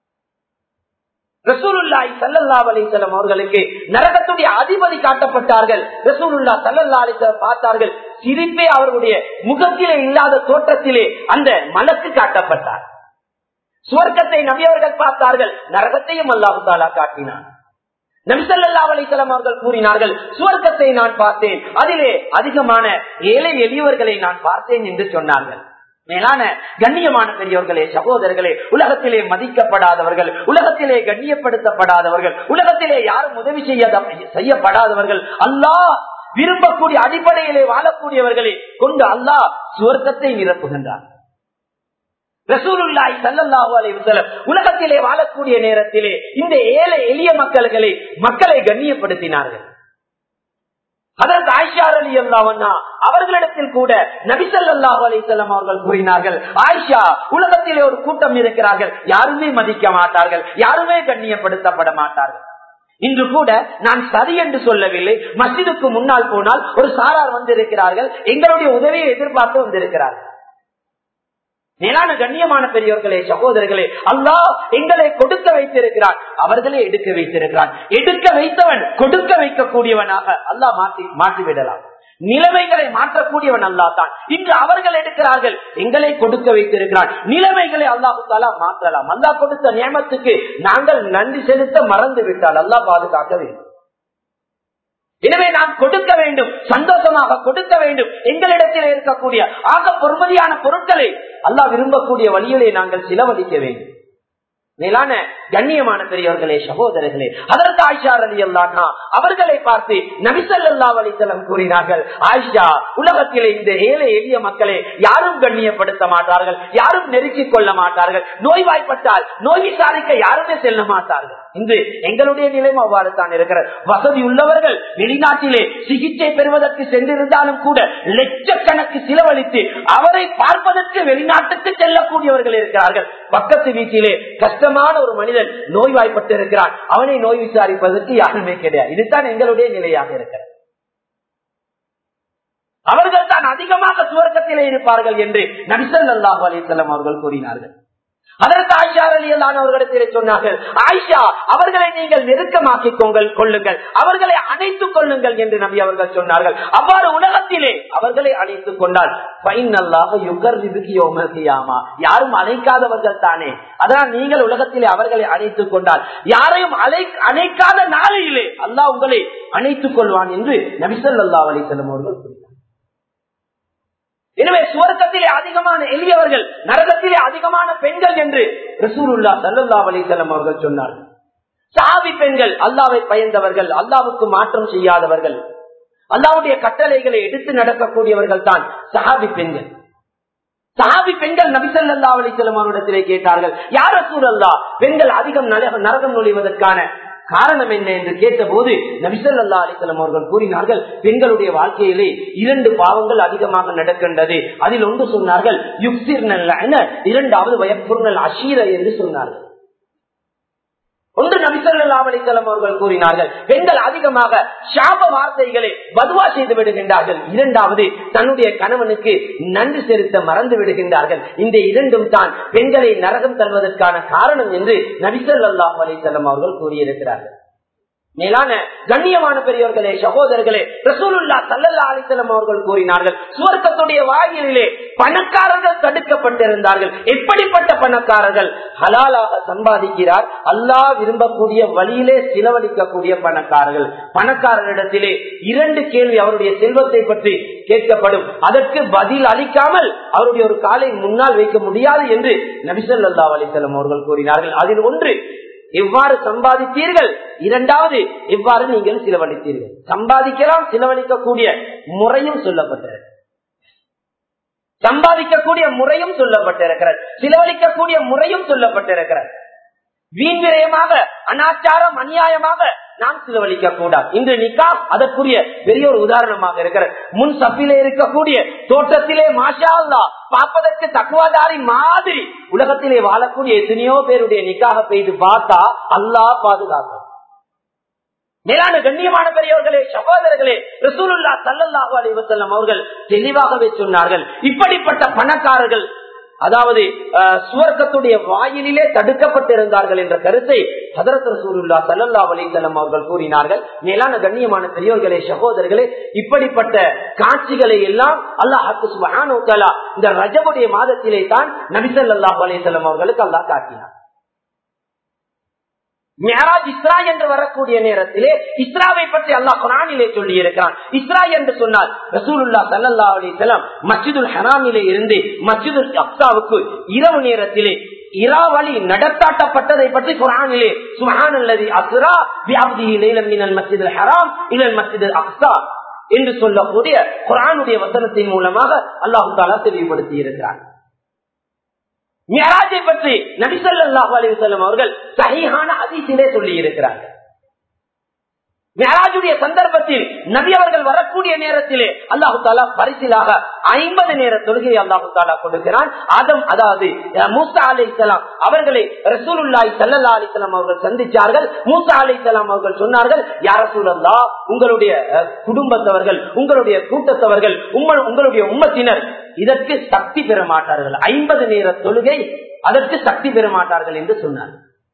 ரசூலுல்லாய் சல்லல்லா அலிசல்லம் அவர்களுக்கு நரகத்துடைய அதிபதி காட்டப்பட்டார்கள் ரசூலுல்லா சல்லல்லா அலிசல்லம் பார்த்தார்கள் சிரிப்பே அவர்களுடைய முகத்திலே இல்லாத தோற்றத்திலே அந்த மலக்கு காட்டப்பட்டார் சுவர்க்கத்தை நபியவர்கள் பார்த்தார்கள் நரகத்தையும் அல்லாஹு தாலா காட்டினார் நபிசல்லா அலிசல்லாம் அவர்கள் கூறினார்கள் சுவர்க்கத்தை நான் பார்த்தேன் அதிலே அதிகமான ஏழை எளியவர்களை நான் பார்த்தேன் என்று சொன்னார்கள் மேலான கண்ணியமான பெரியவர்களே சகோதரர்களே உலகத்திலே மதிக்கப்படாதவர்கள் உலகத்திலே கண்ணியப்படுத்தப்படாதவர்கள் உலகத்திலே யாரும் உதவி செய்ய செய்யப்படாதவர்கள் அல்லாஹ் விரும்பக்கூடிய அடிப்படையிலே வாழக்கூடியவர்களை கொண்டு அல்லாஹ் சுவர்க்கத்தை நிரப்புகின்றார் ரசூலுல்லாய் சல்லல்லாஹு அலைவசலம் உலகத்திலே வாழக்கூடிய நேரத்திலே இந்த ஏழை எளிய மக்கள்களை மக்களை கண்ணியப்படுத்தினார்கள் அதற்கு ஆயிஷார் அலி அல்லாவண்ணா அவர்களிடத்தில் கூட நபிசல்லாஹு அலிசல்லாம் அவர்கள் கூறினார்கள் ஆயிஷா உலகத்திலே ஒரு கூட்டம் இருக்கிறார்கள் யாருமே மதிக்க மாட்டார்கள் யாருமே கண்ணியப்படுத்தப்பட மாட்டார்கள் இன்று கூட நான் சரி என்று சொல்லவில்லை மசிதுக்கு முன்னால் போனால் ஒரு சாரார் வந்திருக்கிறார்கள் எங்களுடைய உதவியை எதிர்பார்த்து வந்திருக்கிறார்கள் மேலான கண்ணியமான பெரியவர்களே சகோதரர்களே அல்லாஹ் எங்களை கொடுக்க வைத்திருக்கிறான் அவர்களே எடுக்க வைத்திருக்கிறான் எடுக்க வைத்தவன் கொடுக்க வைக்கக்கூடியவனாக அல்லாஹ் மாற்றி மாற்றிவிடலாம் நிலைமைகளை மாற்றக்கூடியவன் அல்லா தான் இன்று அவர்கள் எடுக்கிறார்கள் எங்களை கொடுக்க வைத்திருக்கிறான் நிலைமைகளை அல்லாஹு தாலா மாற்றலாம் அல்லாஹ் கொடுத்த நியமத்துக்கு நாங்கள் நன்றி செலுத்த மறந்து விட்டால் அல்லாஹ் பாதுகாக்க வேண்டும் எனவே நாம் கொடுக்க வேண்டும் சந்தோஷமாக கொடுக்க வேண்டும் எங்களிடத்தில் இருக்கக்கூடிய ஆக பொறுமதியான பொருட்களை அல்லாஹ் விரும்பக்கூடிய வழியிலே நாங்கள் செலவழிக்க வேண்டும் மேலான கண்ணியமான பெரியவர்களே சகோதரர்களே அதற்கு ஆயிஷா அலி அல்லாஹா அவர்களை பார்த்து நபிசல்லா அலிசலம் கூறினார்கள் ஆயிஷா உலகத்திலே இந்த ஏழை எளிய மக்களை யாரும் கண்ணியப்படுத்த மாட்டார்கள் யாரும் நெருக்கிக் கொள்ள மாட்டார்கள் நோய்வாய்ப்பட்டால் நோய் விசாரிக்க யாருமே செல்ல மாட்டார்கள் இன்று எங்களுடைய நிலைமை அவ்வாறு தான் இருக்கிறது வசதி உள்ளவர்கள் வெளிநாட்டிலே சிகிச்சை பெறுவதற்கு சென்றிருந்தாலும் கூட லட்சக்கணக்கு செலவழித்து அவரை பார்ப்பதற்கு வெளிநாட்டுக்கு செல்லக்கூடியவர்கள் இருக்கிறார்கள் பக்கத்து வீட்டிலே கஷ்டமான ஒரு மனிதன் நோய்வாய்ப்பட்டு இருக்கிறான் அவனை நோய் விசாரிப்பதற்கு யாருமே கிடையாது இதுதான் எங்களுடைய நிலையாக இருக்கிறது அவர்கள் தான் அதிகமாக சுவர்க்கத்திலே இருப்பார்கள் என்று நபிசல் அல்லாஹு அலிசல்லாம் அவர்கள் கூறினார்கள் அதற்கு ஆயிஷா அலி அவர்களிடத்திலே சொன்னார்கள் ஆயிஷா அவர்களை நீங்கள் நெருக்கமாக்கிக் கொள்ளுங்கள் அவர்களை அணைத்துக் கொள்ளுங்கள் என்று நம்பி அவர்கள் சொன்னார்கள் அவ்வாறு உலகத்திலே அவர்களை அணைத்துக் கொண்டால் பைனல்லாக யுகர் விதுகியோமதியாமா யாரும் அணைக்காதவர்கள் தானே அதனால் நீங்கள் உலகத்திலே அவர்களை அணைத்துக் கொண்டால் யாரையும் அழை அணைக்காத நாளையிலே அல்லாஹ் உங்களை அணைத்துக் கொள்வான் என்று நபிசல்லா அலிசல்லம் அவர்கள் கூறினார் எனவே சுவர்க்கத்திலே அதிகமான எளியவர்கள் நரகத்திலே அதிகமான பெண்கள் என்று ரசூலுல்லா சல்லா அலிசல்லம் அவர்கள் சொன்னார்கள் சாவி பெண்கள் அல்லாவை பயந்தவர்கள் அல்லாவுக்கு மாற்றம் செய்யாதவர்கள் அல்லாவுடைய கட்டளைகளை எடுத்து நடக்கக்கூடியவர்கள் தான் சஹாபி பெண்கள் சஹாபி பெண்கள் நபிசல்லா அலிசல்லம் அவரிடத்திலே கேட்டார்கள் யார் ரசூலல்லா பெண்கள் அதிகம் நரகம் நுழைவதற்கான காரணம் என்ன என்று கேட்டபோது நபிசல்லா அலிசல்லம் அவர்கள் கூறினார்கள் பெண்களுடைய வாழ்க்கையிலே இரண்டு பாவங்கள் அதிகமாக நடக்கின்றது அதில் ஒன்று சொன்னார்கள் யுக்சிர் நல்ல இரண்டாவது வயப்புர்னல் அஷீர என்று சொன்னார்கள் ஒன்று நபிசல்லா அலிசல்லம் அவர்கள் கூறினார்கள் பெண்கள் அதிகமாக சாப வார்த்தைகளை பதுவா செய்து விடுகின்றார்கள் இரண்டாவது தன்னுடைய கணவனுக்கு நன்றி செலுத்த மறந்து விடுகின்றார்கள் இந்த இரண்டும் தான் பெண்களை நரகம் தருவதற்கான காரணம் என்று நபிசல்லா அலிசல்லம் அவர்கள் கூறியிருக்கிறார்கள் மேலான கண்ணியமான பெரியவர்களே சகோதரர்களே ரசூலுல்லா சல்லல்லா அலிசல்லம் அவர்கள் கூறினார்கள் சுவர்க்கத்துடைய வாயிலே பணக்காரர்கள் தடுக்கப்பட்டிருந்தார்கள் எப்படிப்பட்ட பணக்காரர்கள் ஹலாலாக சம்பாதிக்கிறார் அல்லாஹ் விரும்பக்கூடிய வழியிலே செலவழிக்கக்கூடிய பணக்காரர்கள் பணக்காரரிடத்திலே இரண்டு கேள்வி அவருடைய செல்வத்தை பற்றி கேட்கப்படும் அதற்கு பதில் அளிக்காமல் அவருடைய ஒரு காலை முன்னால் வைக்க முடியாது என்று நபிசல்லா அலிசல்லம் அவர்கள் கூறினார்கள் அதில் ஒன்று எவ்வாறு சம்பாதித்தீர்கள் இரண்டாவது எவ்வாறு நீங்கள் செலவழித்தீர்கள் சம்பாதிக்கலாம் செலவழிக்கக்கூடிய முறையும் சொல்லப்பட்டது சம்பாதிக்கக்கூடிய முறையும் சொல்லப்பட்டிருக்கிறது செலவழிக்கக்கூடிய முறையும் சொல்லப்பட்டிருக்கிறது வீண் விரயமாக அனாச்சாரம் அநியாயமாக நாம் செலவழிக்க கூடாது இன்று நிக்கா அதற்குரிய பெரிய ஒரு உதாரணமாக இருக்கிறது முன் சப்பிலே இருக்கக்கூடிய தோட்டத்திலே மாஷா அல்லா பார்ப்பதற்கு தக்குவாதாரி மாதிரி உலகத்திலே வாழக்கூடிய எத்தனையோ பேருடைய நிக்காக பெய்து பார்த்தா அல்லாஹ் பாதுகாக்கும் மேலான கண்ணியமான பெரியவர்களே சகோதரர்களே ரசூலுல்லா சல்லல்லாஹு அலைஹி வஸல்லம் அவர்கள் தெளிவாகவே சொன்னார்கள் இப்படிப்பட்ட பணக்காரர்கள் அதாவது அஹ், சுவர்க்கத்துடைய வாயிலிலே தடுக்கப்பட்டிருந்தார்கள் என்ற கருத்தை ஹதரத் ரசூலுல்லா சல்லல்லாஹு அலைஹி வஸல்லம் அவர்கள் கூறினார்கள் மேலான கண்ணியமான பெரியவர்களே சகோதரர்களே இப்படிப்பட்ட காட்சிகளை எல்லாம் அல்லாஹ் சுப்ஹானஹு வ தஆலா இந்த ரஜபுடைய மாதத்திலே தான் நபி ஸல்லல்லாஹு அலைஹி வஸல்லம் அவர்களுக்கு அல்லாஹ் காட்டினார் மியராஜ் இஸ்ரா என்று வரக்கூடிய நேரத்திலே இஸ்ராவை பற்றி அல்லாஹ் குரானிலே சொல்லி இருக்கிறான் இஸ்ரா என்று சொன்னால் ரசூலுல்லா சல்லா அலிசல்லாம் மஸ்ஜிதுல் ஹராமிலே இருந்து மஸ்ஜிதுல் அக்சாவுக்கு இரவு நேரத்திலே இராவளி நடத்தாட்டப்பட்டதை பற்றி குரானிலே சுஹான் அல்லது அஸ்ரா வியாப்தி லைலம் மினல் மஸ்ஜிதுல் ஹராம் இலல் மஸ்ஜிதுல் அக்ஸா என்று சொல்லக்கூடிய குரானுடைய வசனத்தின் மூலமாக அல்லாஹு தாலா தெளிவுபடுத்தி இருக்கிறார் மியராஜை பற்றி நபிசல்லாஹு அலிவசல்லம் அவர்கள் சகிஹான அதிசிலே சொல்லி இருக்கிறார்கள் மியராஜுடைய சந்தர்ப்பத்தில் நபி அவர்கள் வரக்கூடிய நேரத்திலே அல்லாஹு தாலா பரிசிலாக ஐம்பது நேர தொழுகையை அல்லாஹு தாலா கொடுக்கிறான் அதம் அதாவது அஹ், மூசா அலி இஸ்லாம் அவர்களை ரசூலுல்லாய் சல்லல்லா அலிசல்லாம் அவர்கள் சந்திச்சார்கள் மூசா அலி இஸ்லாம் அவர்கள் சொன்னார்கள் யார சூழல்லா உங்களுடைய அஹ், குடும்பத்தவர்கள் உங்களுடைய கூட்டத்தவர்கள் உம்ம- உங்களுடைய உம்மத்தினர் இதற்கு சக்தி பெற மாட்டார்கள் ஐம்பது நேர தொழுகை அதற்கு சக்தி பெற மாட்டார்கள் என்று சொன்னார்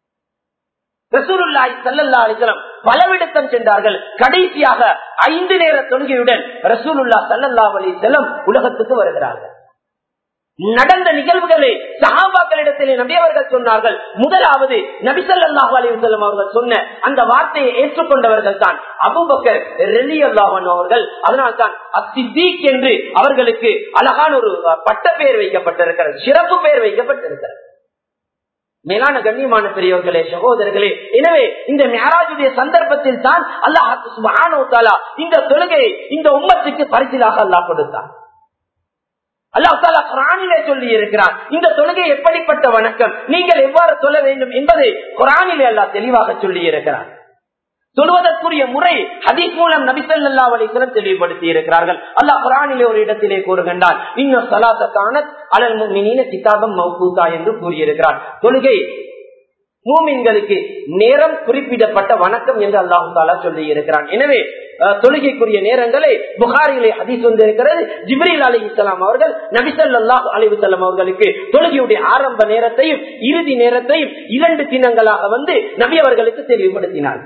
ரசூலுல்லாய் சல்லல்லா அலிசலம் பலவிடத்தம் சென்றார்கள் கடைசியாக ஐந்து நேர தொழுகையுடன் ரசூலுல்லா சல்லல்லா அலிசல்லம் உலகத்துக்கு வருகிறார்கள் நடந்த நிகழ்வுகளை சஹாபாக்களிடத்திலே நபி அவர்கள் சொன்னார்கள் முதலாவது நபிசல்லாஹு அலி வல்லம் அவர்கள் சொன்ன அந்த வார்த்தையை ஏற்றுக்கொண்டவர்கள் தான் அபுபக்கர் ரெலி அல்லாஹன் அவர்கள் அதனால் தான் அசித்தீக் என்று அவர்களுக்கு அழகான ஒரு அஹ், பட்ட பெயர் வைக்கப்பட்டிருக்கிறது சிறப்பு பெயர் வைக்கப்பட்டிருக்கிறது மேலான கண்ணியமான பெரியவர்களே சகோதரர்களே எனவே இந்த மேராஜுடைய சந்தர்ப்பத்தில் தான் அல்லாஹ் இந்த தொழுகையை இந்த உம்மத்துக்கு பரிசிலாக அல்லாஹ் கொடுத்தான் அல்லாஹ் தாலா குரானிலே சொல்லி இருக்கிறான் இந்த தொழுகை எப்படிப்பட்ட வணக்கம் நீங்கள் எவ்வாறு சொல்ல வேண்டும் என்பதை குரானிலே அல்லாஹ் தெளிவாக சொல்லி இருக்கிறான் சொல்வதற்குரிய முறை ஹதீஸ் மூலம் நபிசல்லா அலிஸ்லம் தெளிவுபடுத்தி இருக்கிறார்கள் அல்லாஹ் குரானிலே ஒரு இடத்திலே கூறுகின்றான் இன்னும் சலாத்தக்கான அலல் முக்மினீன கிதாபம் மௌகூதா என்று கூறியிருக்கிறார் தொழுகை மூமின்களுக்கு நேரம் குறிப்பிடப்பட்ட வணக்கம் என்று அல்லாஹு தாலா சொல்லி இருக்கிறான் எனவே அஹ், தொழுகைக்குரிய நேரங்களை புகாரிலே ஹதீஸ் வந்திருக்கிறது ஜிப்ரீல் அலி இஸ்லாம் அவர்கள் நபிசல்லாஹ் அலிவசல்லம் அவர்களுக்கு தொழுகையுடைய ஆரம்ப நேரத்தையும் இறுதி நேரத்தையும் இரண்டு தினங்களாக வந்து நபி அவர்களுக்கு தெளிவுபடுத்தினார்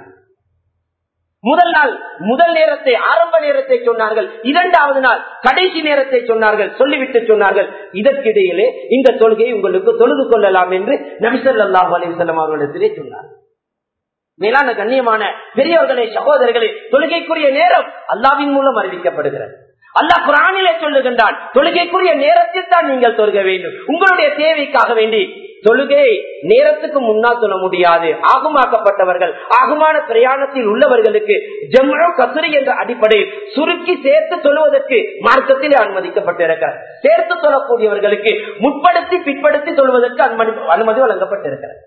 முதல் நாள் முதல் நேரத்தை ஆரம்ப நேரத்தை சொன்னார்கள் இரண்டாவது நாள் கடைசி நேரத்தை சொன்னார்கள் சொல்லிவிட்டு சொன்னார்கள் இதற்கிடையிலே இந்த தொழுகையை உங்களுக்கு தொழுது கொள்ளலாம் என்று நபிசல்லாஹு அலிவசல்லம் அவர்களிடத்திலே சொன்னார் மேலான கண்ணியமான பெரியவர்களே சகோதரர்களே தொழுகைக்குரிய நேரம் அல்லாவின் மூலம் அறிவிக்கப்படுகிறது அல்லாஹ் குரானிலே சொல்லுகின்றான் தொழுகைக்குரிய நேரத்தில் தான் நீங்கள் தொழுக வேண்டும் உங்களுடைய தேவைக்காக வேண்டி தொழுகை நேரத்துக்கு முன்னால் சொல்ல முடியாது ஆகுமாக்கப்பட்டவர்கள் ஆகுமான பிரயாணத்தில் உள்ளவர்களுக்கு ஜம்மு கசுரி என்ற அடிப்படையில் சுருக்கி சேர்த்து சொல்வதற்கு மார்க்கத்தில் அனுமதிக்கப்பட்டிருக்கிறது சேர்த்து சொல்லக்கூடியவர்களுக்கு முற்படுத்தி பிற்படுத்தி சொல்வதற்கு அனுமதி அனுமதி வழங்கப்பட்டிருக்கிறது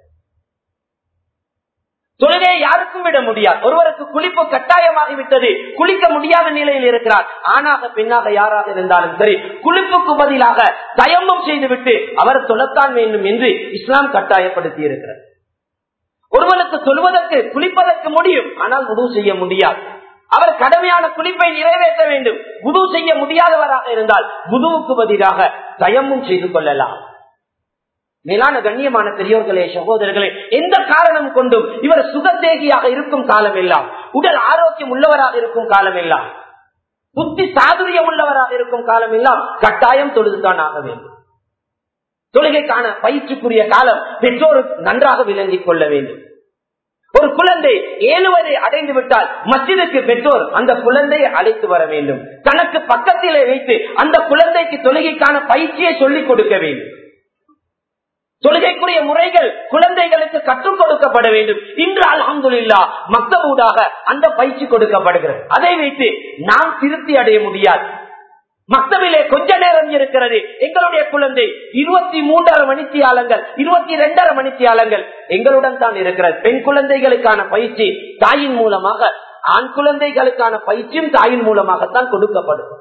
தொழுகையை யாருக்கும் விட முடியாது ஒருவருக்கு குளிப்பு கட்டாயமாகிவிட்டது குளிக்க முடியாத நிலையில் இருக்கிறார் ஆணாக பெண்ணாக யாராக இருந்தாலும் சரி குளிப்புக்கு பதிலாக தயமம் செய்துவிட்டு அவர் தொழத்தான் வேண்டும் என்று இஸ்லாம் கட்டாயப்படுத்தி இருக்கிறது ஒருவனுக்கு சொல்வதற்கு குளிப்பதற்கு முடியும் ஆனால் உதவு செய்ய முடியாது அவர் கடமையான குளிப்பை நிறைவேற்ற வேண்டும் புது செய்ய முடியாதவராக இருந்தால் புதுவுக்கு பதிலாக தயமும் செய்து கொள்ளலாம் மேலான கண்ணியமான பெரியோர்களே சகோதரர்களே எந்த காரணம் கொண்டும் இவர் சுகத்தேகியாக இருக்கும் காலம் எல்லாம் உடல் ஆரோக்கியம் உள்ளவராக இருக்கும் காலம் எல்லாம் புத்தி சாதுரியம் உள்ளவராக இருக்கும் காலம் எல்லாம் கட்டாயம் தொழுதுதான் ஆக வேண்டும் தொழுகைக்கான பயிற்சிக்குரிய காலம் பெற்றோர் நன்றாக விளங்கிக் கொள்ள வேண்டும் ஒரு குழந்தை ஏழு வரை அடைந்து விட்டால் மஸ்ஜிதுக்கு பெற்றோர் அந்த குழந்தையை அழைத்து வர வேண்டும் தனக்கு பக்கத்திலே வைத்து அந்த குழந்தைக்கு தொழுகைக்கான பயிற்சியை சொல்லிக் கொடுக்க வேண்டும் தொழுகைக்குரிய முறைகள் குழந்தைகளுக்கு கற்றுக் கொடுக்கப்பட வேண்டும் இன்று அல்ஹம்துலில்லா மக்தபூடாக அந்த பயிற்சி கொடுக்கப்படுகிறது அதை வைத்து நாம் திருப்தி அடைய முடியாது மக்தவிலே கொஞ்ச நேரம் இருக்கிறது எங்களுடைய குழந்தை இருபத்தி மூன்றரை மணித்தியாலங்கள் இருபத்தி இரண்டரை மணித்தியாலங்கள் எங்களுடன் தான் இருக்கிறது பெண் குழந்தைகளுக்கான பயிற்சி தாயின் மூலமாக ஆண் குழந்தைகளுக்கான பயிற்சியும் தாயின் மூலமாகத்தான் கொடுக்கப்படும்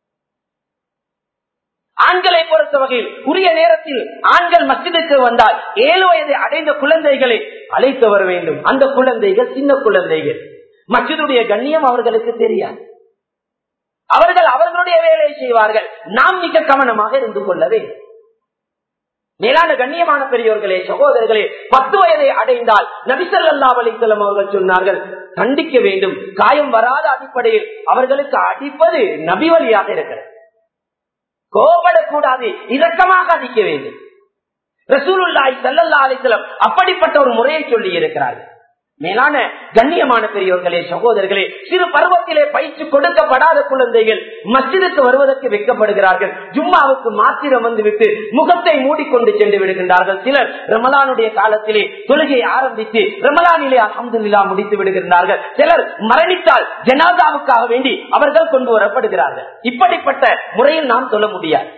ஆண்களை பொறுத்த வகையில் உரிய நேரத்தில் ஆண்கள் மசிதுக்கு வந்தால் ஏழு வயதை அடைந்த குழந்தைகளை அழைத்து வர வேண்டும் அந்த குழந்தைகள் சின்ன குழந்தைகள் மசிதுடைய கண்ணியம் அவர்களுக்கு தெரியாது அவர்கள் அவர்களுடைய வேலையை செய்வார்கள் நாம் மிக கவனமாக இருந்து கொள்ள வேண்டும் மேலான கண்ணியமான பெரியோர்களே சகோதரர்களே பத்து வயதை அடைந்தால் நபிசல்லா அலிசல்லம் அவர்கள் சொன்னார்கள் கண்டிக்க வேண்டும் காயம் வராத அடிப்படையில் அவர்களுக்கு அடிப்பது நபி வழியாக இருக்கிறது கோபப்படக்கூடாது இரக்கமாக அடிக்க வேண்டும் ரசூலுல்லாய் சல்லல்லா அலிசலம் அப்படிப்பட்ட ஒரு முறையை சொல்லி இருக்கிறார்கள் மேலான கண்ணியமான பெரியோர்களே சகோதரர்களே சிறு பருவத்திலே பயிற்சி கொடுக்கப்படாத குழந்தைகள் மஸ்ஜிதுக்கு வருவதற்கு வைக்கப்படுகிறார்கள் ஜும்மாவுக்கு மாத்திரம் வந்துவிட்டு முகத்தை மூடிக்கொண்டு சென்று விடுகின்றார்கள் சிலர் ரமலானுடைய காலத்திலே தொழுகையை ஆரம்பித்து ரமலானிலே அஹமதுல்லா முடித்து விடுகின்றார்கள் சிலர் மரணித்தால் ஜனாதாவுக்காக வேண்டி அவர்கள் கொண்டு வரப்படுகிறார்கள் இப்படிப்பட்ட முறையில் நாம் சொல்ல முடியாது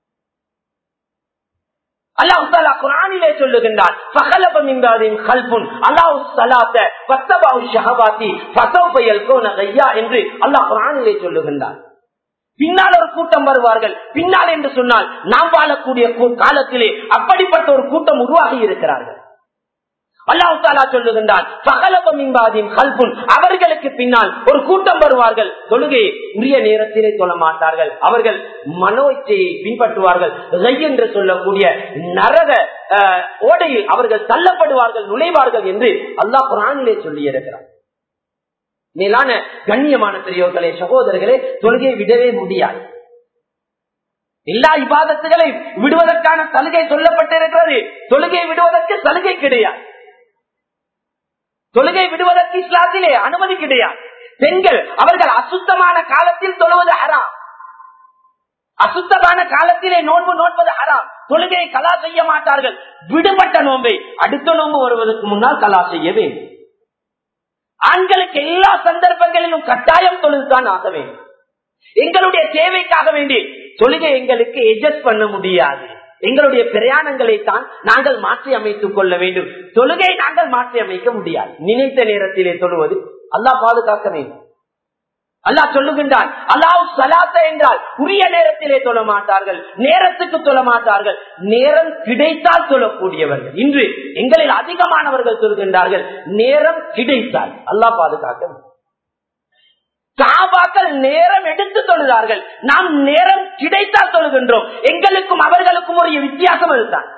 அல்லாஹ் தாலா குரானிலே சொல்லுகின்றான் என்று அல்லாஹ் குரானிலே சொல்லுகின்றான் பின்னால் ஒரு கூட்டம் வருவார்கள் பின்னால் என்று சொன்னால் நாம் வாழக்கூடிய காலத்திலே அப்படிப்பட்ட ஒரு கூட்டம் உருவாகி இருக்கிறார்கள் அல்லாஹாலா சொல்லுகின்றான் அவர்களுக்கு பின்னால் ஒரு கூட்டம் வருவார்கள் தொழுகையை உரிய நேரத்திலே சொல்ல மாட்டார்கள் அவர்கள் மனோ இச்சையை பின்பற்றுவார்கள் என்று சொல்லக்கூடிய நரக ஓடையில் அவர்கள் தள்ளப்படுவார்கள் நுழைவார்கள் என்று அல்லாஹ் குரானிலே சொல்லி இருக்கிறார் மேலான கண்ணியமான பெரியோர்களே சகோதரர்களே தொழுகையை விடவே முடியாது எல்லா இபாதத்துகளை விடுவதற்கான சலுகை சொல்லப்பட்டிருக்கிறது தொழுகை விடுவதற்கு சலுகை கிடையாது தொழுகை விடுவதற்கு இஸ்லாத்திலே அனுமதி கிடையாது பெண்கள் அவர்கள் அசுத்தமான காலத்தில் தொழுவது அறாம் அசுத்தமான காலத்திலே நோன்பு நோன்பது அறாம் தொழுகையை கலா செய்ய மாட்டார்கள் விடுபட்ட நோன்பை அடுத்த நோன்பு வருவதற்கு முன்னால் கலா செய்ய வேண்டும் ஆண்களுக்கு எல்லா சந்தர்ப்பங்களிலும் கட்டாயம் தொழுதுதான் ஆக வேண்டும் எங்களுடைய தேவைக்காக வேண்டி தொழுகை எங்களுக்கு எட்ஜஸ்ட் பண்ண முடியாது எங்களுடைய பிரயாணங்களை தான் நாங்கள் மாற்றி அமைத்துக் கொள்ள வேண்டும் தொழுகை நாங்கள் மாற்றி அமைக்க முடியாது நினைத்த நேரத்திலே தொழுவது அல்லாஹ் பாதுகாக்க வேண்டும் அல்லாஹ் சொல்லுகின்றான் அல்லாஹ் சலாத்த என்றால் உரிய நேரத்திலே தொழ மாட்டார்கள் நேரத்துக்கு தொழ மாட்டார்கள் நேரம் கிடைத்தால் தொழக்கூடியவர்கள் இன்று எங்களில் அதிகமானவர்கள் சொல்கின்றார்கள் நேரம் கிடைத்தால் அல்லாஹ் பாதுகாக்க வேண்டும் சாபாக்கள் நேரம் எடுத்து தொழுதார்கள் நாம் நேரம் கிடைத்தால் தொழுகின்றோம் எங்களுக்கும் அவர்களுக்கும் ஒரு வித்தியாசம் அதுதான்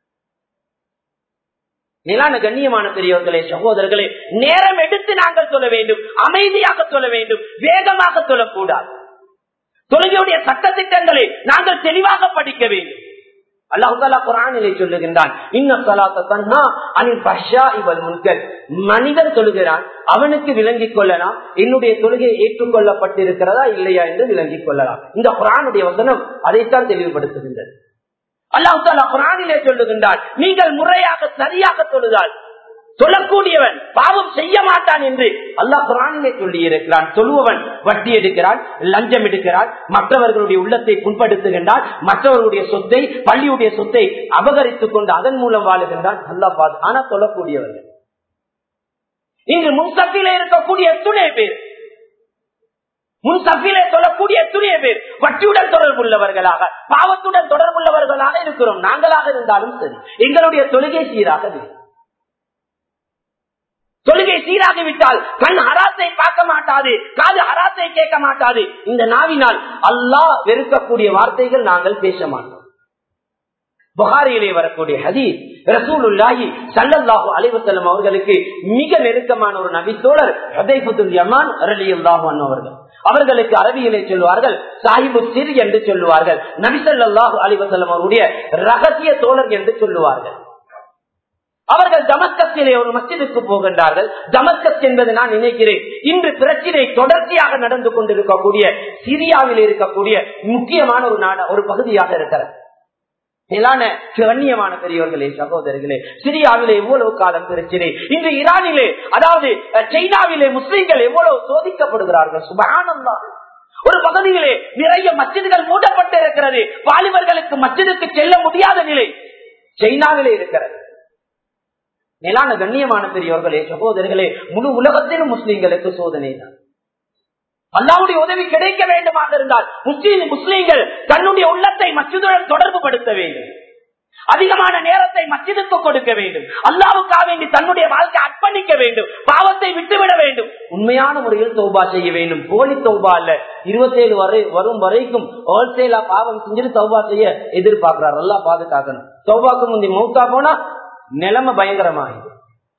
நிலான கண்ணியமான பெரியவர்களே சகோதரர்களே நேரம் எடுத்து நாங்கள் சொல்ல வேண்டும் அமைதியாக சொல்ல வேண்டும் வேகமாக சொல்லக்கூடாது தொழுகையுடைய சட்டத்திட்டங்களை நாங்கள் தெளிவாக படிக்க வேண்டும் அல்லாஹாலா குரானிலே சொல்லுகின்றான் மனிதன் சொல்லுகிறான் அவனுக்கு விளங்கிக் கொள்ளலாம் என்னுடைய தொழுகை ஏற்றுக்கொள்ளப்பட்டிருக்கிறதா இல்லையா என்று விளங்கிக் கொள்ளலாம் இந்த குரானுடைய வசனம் அதைத்தான் தெளிவுபடுத்துகின்றது அல்லாஹாலா குரானிலே சொல்லுகின்றான் நீங்கள் முறையாக சரியாக தொழுதால் சொல்லக்கூடியவன் பாவம் செய்ய மாட்டான் என்று அல்லாஹ் குரானிலே சொல்லி இருக்கிறான் சொல்லுவவன் வட்டி எடுக்கிறான் லஞ்சம் எடுக்கிறான் மற்றவர்களுடைய உள்ளத்தை புண்படுத்துகின்றான் மற்றவர்களுடைய சொத்தை பள்ளியுடைய சொத்தை அபகரித்துக் கொண்டு அதன் மூலம் வாழுகின்றான் அல்லா பாது ஆனா சொல்லக்கூடியவர்கள் இங்கு முன்சப்பிலே இருக்கக்கூடிய எத்துணை பேர் முன் சஃபிலே சொல்லக்கூடிய எத்துணைய பேர் வட்டியுடன் தொடர்புள்ளவர்களாக பாவத்துடன் தொடர்புள்ளவர்களாக இருக்கிறோம் நாங்களாக இருந்தாலும் சரி எங்களுடைய தொழுகை சீராக இல்லை தொழுகை சீராகிவிட்டால் கண் ஹராத்தை பார்க்க மாட்டாது காது ஹராத்தை கேட்க மாட்டாது இந்த நாவினால் அல்லாஹ் வெறுக்கக்கூடிய வார்த்தைகள் நாங்கள் பேச மாட்டோம் புகாரியிலே வரக்கூடிய ஹதீஸ் ரசூலுல்லாஹி சல்லல்லாஹு அலைவசல்லம் அவர்களுக்கு மிக நெருக்கமான ஒரு நபித்தோழர் ஹதைபுத்துல் யமான் ரலியல்லாஹு அவர்கள் அவர்களுக்கு அரபியிலே சொல்லுவார்கள் சாஹிபு சிர் என்று சொல்லுவார்கள் நபிசல்லாஹு அலிவசல்லம் அவருடைய ரகசிய தோழர் என்று சொல்லுவார்கள் அவர்கள் தமஸ்கத்திலே ஒரு மசிதுக்கு போகின்றார்கள் தமஸ்கத் என்பது நான் நினைக்கிறேன் இன்று பிரச்சினை தொடர்ச்சியாக நடந்து கொண்டிருக்கக்கூடிய சிரியாவில் இருக்கக்கூடிய முக்கியமான ஒரு நாடு ஒரு பகுதியாக இருக்கிறது மேலான கண்ணியமான பெரியவர்களே சகோதரர்களே சிரியாவிலே எவ்வளவு காலம் பிரச்சனை இன்று ஈரானிலே அதாவது சைனாவிலே முஸ்லிம்கள் எவ்வளவு சோதிக்கப்படுகிறார்கள் சுபகானந்தா ஒரு பகுதியிலே நிறைய மச்சிதுகள் மூடப்பட்டு இருக்கிறது வாலிபர்களுக்கு மச்சிதுக்கு செல்ல முடியாத நிலை சைனாவிலே இருக்கிறது மேலான கண்ணியமான பெரியவர்களே சகோதரர்களே முழு உலகத்திலும் முஸ்லிம்களுக்கு சோதனை தான் அல்லாவுடைய உதவி கிடைக்க வேண்டுமாக இருந்தால் முஸ்லீம் முஸ்லீம்கள் தன்னுடைய உள்ளத்தை மச்சிதுடன் தொடர்பு படுத்த வேண்டும் அதிகமான நேரத்தை மச்சிதுக்கு கொடுக்க வேண்டும் அல்லாவுக்காக வேண்டி தன்னுடைய வாழ்க்கை அர்ப்பணிக்க வேண்டும் பாவத்தை விட்டுவிட வேண்டும் உண்மையான முறையில் தௌபா செய்ய வேண்டும் போலி தௌபா அல்ல இருபத்தேழு வரை வரும் வரைக்கும் ஹோல்சேலா பாவம் செஞ்சுட்டு தௌபா செய்ய எதிர்பார்க்கிறார் நல்லா பாதுகாக்கணும் தௌபாக்கு முந்தி மௌத்தா போனா நிலைமை பயங்கரமாகுது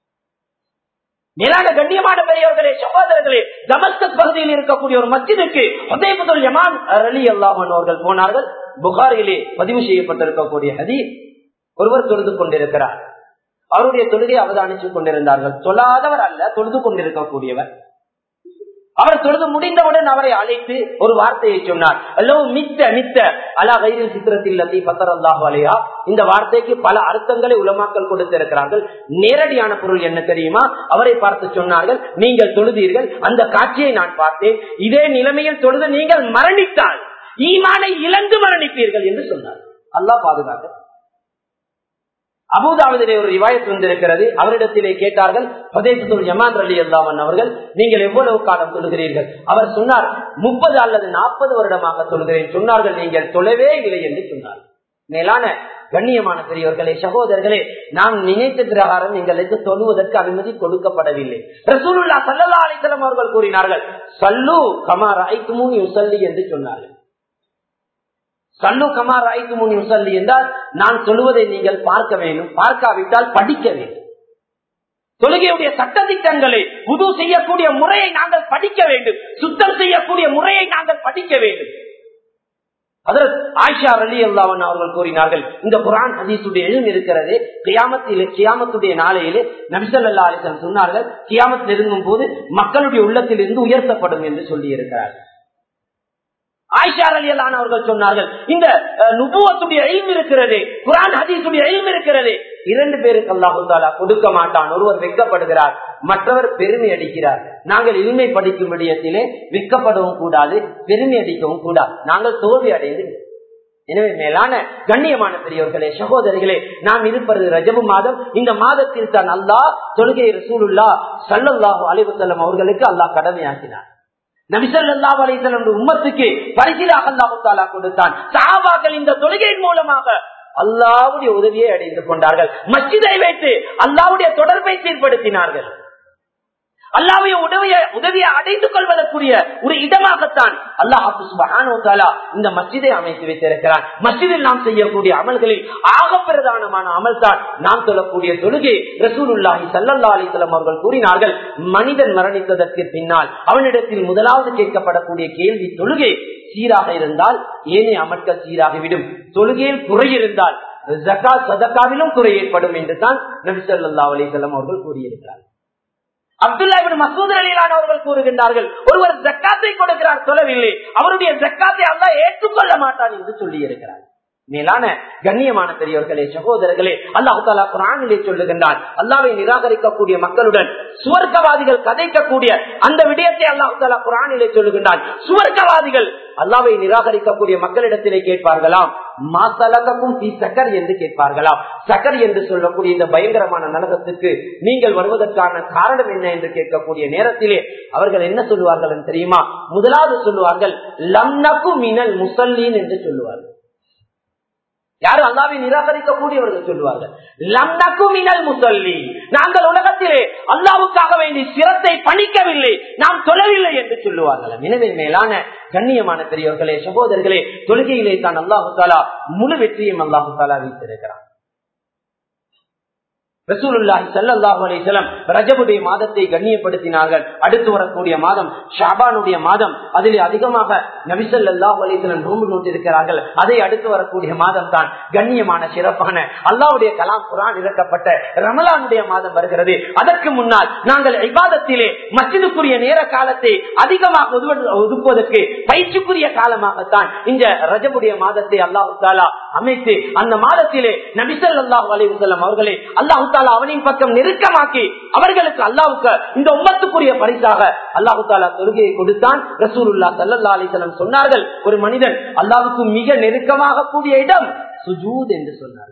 மேலான கண்ணியமான பெரியவர்களே சகோதரர்களே தமஸ்கத் பகுதியில் இருக்கக்கூடிய ஒரு மஸ்ஜிதுக்கு உதயபுதல் யமான் அலி அல்லாஹன் அவர்கள் போனார்கள் புகாரிலே பதிவு செய்யப்பட்டிருக்கக்கூடிய ஹதீஸ் ஒருவர் தொழுது கொண்டிருக்கிறார் அவருடைய தொழுகை அவதானித்துக் கொண்டிருந்தார்கள் சொல்லாதவர் அல்ல தொழுது கொண்டிருக்கக்கூடியவர் அவர் தொழுது முடிந்தவுடன் அவரை அழைத்து ஒரு வார்த்தையை சொன்னார் அல்லவோ மித்த மித்த அலா கைரில் சித்திரத்தில் அல்லி பத்தர் அல்லாஹு அலையா இந்த வார்த்தைக்கு பல அர்த்தங்களை உலமாக்கல் கொடுத்திருக்கிறார்கள் நேரடியான பொருள் என்ன தெரியுமா அவரை பார்த்து சொன்னார்கள் நீங்கள் தொழுதீர்கள் அந்த காட்சியை நான் பார்த்தேன் இதே நிலைமையில் தொழுது நீங்கள் மரணித்தால் ஈமானை இழந்து மரணிப்பீர்கள் என்று சொன்னார் அல்லாஹ் பாதுகாக்க அபுதாவதிலே ஒரு ரிவாயத் வந்திருக்கிறது அவரிடத்திலே கேட்டார்கள் பிரதேசத்துள் ஜமான் அலி அல்லாமன் அவர்கள் நீங்கள் எவ்வளவு காலம் தொழுகிறீர்கள் அவர் சொன்னார் முப்பது அல்லது நாற்பது வருடமாக தொழுகிறேன் சொன்னார்கள் நீங்கள் தொழவே இல்லை என்று சொன்னார் மேலான கண்ணியமான பெரியவர்களே சகோதரர்களே நாம் நினைத்த பிரகாரம் எங்களுக்கு தொழுவதற்கு அனுமதி கொடுக்கப்படவில்லை ரசூலுல்லா சல்லா அலிசலம் அவர்கள் கூறினார்கள் சல்லு கமார் ஐக்குமுன் யுசல்லி என்று சொன்னார்கள் சல்லு கமார் ஐக்கு முன் யுசல்லி என்றால் நான் சொல்லுவதை நீங்கள் பார்க்க வேண்டும் பார்க்காவிட்டால் படிக்க வேண்டும் தொழுகையுடைய சட்டத்திட்டங்களை புது செய்யக்கூடிய முறையை நாங்கள் படிக்க வேண்டும் சுத்தம் செய்யக்கூடிய முறையை நாங்கள் படிக்க வேண்டும் அதற்கு ஆயிஷா அலி அல்லாவன் அவர்கள் கூறினார்கள் இந்த குரான் ஹதீசுடைய எழும் இருக்கிறது கியாமத்திலே கியாமத்துடைய நாளையிலே நபிசல்லா அலிசன் சொன்னார்கள் கியாமத் நெருங்கும் போது மக்களுடைய உள்ளத்தில் இருந்து உயர்த்தப்படும் என்று சொல்லி இருக்கிறார்கள் ஆயிஷா அலியலான அவர்கள் சொன்னார்கள் இந்த நுபுவத்துடைய எய்ம் இருக்கிறது குரான் ஹதீசுடைய எய்ம் இருக்கிறது இரண்டு பேருக்கு அல்லாஹு தாலா கொடுக்க மாட்டான் ஒருவர் வெக்கப்படுகிறார் மற்றவர் பெருமை அடிக்கிறார் நாங்கள் இனிமை படிக்கும் விடயத்திலே விற்கப்படவும் கூடாது பெருமை அடிக்கவும் கூடாது நாங்கள் தோல்வி அடைந்து எனவே மேலான கண்ணியமான பெரியவர்களே சகோதரிகளே நாம் இருப்பது ரஜபு மாதம் இந்த மாதத்தில் தான் அல்லாஹ் தொழுகை ரசூலுல்லா சல்லல்லாஹு அலிவசல்லம் அவர்களுக்கு அல்லாஹ் கடமையாக்கினார் நபிசல்லா அலிசல்லம் உம்மத்துக்கு பரிசிலாக அல்லாஹாலா கொடுத்தான் சாபாக்கள் இந்த தொழுகையின் மூலமாக அல்லாவுடைய உதவியை அடைந்து கொண்டார்கள் மஸ்ஜிதை வைத்து அல்லாவுடைய தொடர்பை சீர்படுத்தினார்கள் அல்லாவுடைய உதவிய உதவியை அடைந்து கொள்வதற்குரிய ஒரு இடமாகத்தான் அல்லாஹாலா இந்த மஸ்ஜிதை அமைத்து வைத்திருக்கிறான் மஸ்ஜிதில் நாம் செய்யக்கூடிய அமல்களில் ஆக பிரதானமான அமல் தான் நாம் சொல்லக்கூடிய தொழுகை ரசூலுல்லாஹி சல்லல்லா அலிசல்லாம் அவர்கள் கூறினார்கள் மனிதன் மரணித்ததற்கு பின்னால் அவனிடத்தில் முதலாவது கேட்கப்படக்கூடிய கேள்வி தொழுகை சீராக இருந்தால் ஏனைய அமல்கள் சீராகிவிடும் தொழுகையில் குறை இருந்தால் ஜக்கா சதக்காவிலும் குறை ஏற்படும் என்று தான் நபி சொல்லா அலிசல்லாம் அவர்கள் கூறியிருக்கிறார் அப்துல்லா மசூத் அலிலான அவர்கள் கூறுகின்றார்கள் ஒருவர் ஜக்காத்தை கொடுக்கிறார் சொல்லவில்லை அவருடைய ஜக்காத்தை அல்லா ஏற்றுக்கொள்ள மாட்டான் என்று சொல்லி இருக்கிறார் மேலான கண்ணியமான பெரியவர்களே சகோதரர்களே அல்லாஹு தாலா குரானிலே சொல்லுகின்றான் அல்லாவை நிராகரிக்கக்கூடிய மக்களுடன் சுவர்க்கவாதிகள் கதைக்கக்கூடிய அந்த விடயத்தை அல்லாஹு தாலா குரானிலே சொல்லுகின்றான் சுவர்க்கவாதிகள் அல்லாவை நிராகரிக்கக்கூடிய மக்களிடத்திலே கேட்பார்களாம் மாசலகக்கும் தீ சக்கர் என்று கேட்பார்களாம் சக்கர் என்று சொல்லக்கூடிய இந்த பயங்கரமான நரகத்துக்கு நீங்கள் வருவதற்கான காரணம் என்ன என்று கேட்கக்கூடிய நேரத்திலே அவர்கள் என்ன சொல்லுவார்கள் தெரியுமா முதலாவது சொல்லுவார்கள் லம்னக்கு மினல் முசல்லீன் என்று சொல்லுவார்கள் யாரும் அல்லாவை நிராகரிக்கக்கூடியவர்கள் சொல்லுவார்கள் லம்னக்குமினல் முசல்லி நாங்கள் உலகத்திலே அல்லாவுக்காக வேண்டி சிரத்தை பணிக்கவில்லை நாம் தொழவில்லை என்று சொல்லுவார்கள் எனவே மேலான கண்ணியமான பெரியவர்களே சகோதரர்களே தொழுகையிலே தான் அல்லாஹு தாலா முழு வெற்றியும் அல்லாஹு தாலா வைத்திருக்கிறான் ரசூலுல்லாஹி ஸல்லல்லாஹு அலைஹி வஸல்லம் ரஜபுடைய மாதத்தை கண்ணியப்படுத்தினார்கள் அடுத்து வரக்கூடிய மாதம் ஷாபானுடைய மாதம் அதிலே அதிகமாக நபி ஸல்லல்லாஹு அலைஹி வஸல்லம் நோன்பு நோட்டிருக்கிறார்கள் அதை அடுத்து வரக்கூடிய மாதம் தான் கண்ணியமான சிறப்பான அல்லாஹ்வுடைய கலாம் குர்ஆன் இறக்கப்பட்ட ரமலானுடைய மாதம் வருகிறது அதற்கு முன்னால் நாங்கள் இபாதத்திலே மஸ்ஜிதுக்குரிய நேர காலத்தை அதிகமாக ஒதுவ- ஒதுக்குவதற்கு பயிற்சிக்குரிய காலமாகத்தான் இந்த ரஜபுடைய மாதத்தை அல்லாஹு தாலா அமைத்து அந்த மாதத்திலே நபிசல்லாஹு அலைஹி வஸல்லம் அவர்களை அல்லாஹு தாலா அவனின் பக்கம் நெருக்கமாக்கி அவர்களுக்கு அல்லாவுக்கு இந்த உம்மத்துக்குரிய பரிசாக அல்லாஹு தாலா தொழுகையை கொடுத்தான் ரசூலுல்லா சல்லா அலிசலம் சொன்னார்கள் ஒரு மனிதன் அல்லாவுக்கு மிக நெருக்கமாக கூடிய இடம் சுஜூத் என்று சொன்னார்கள்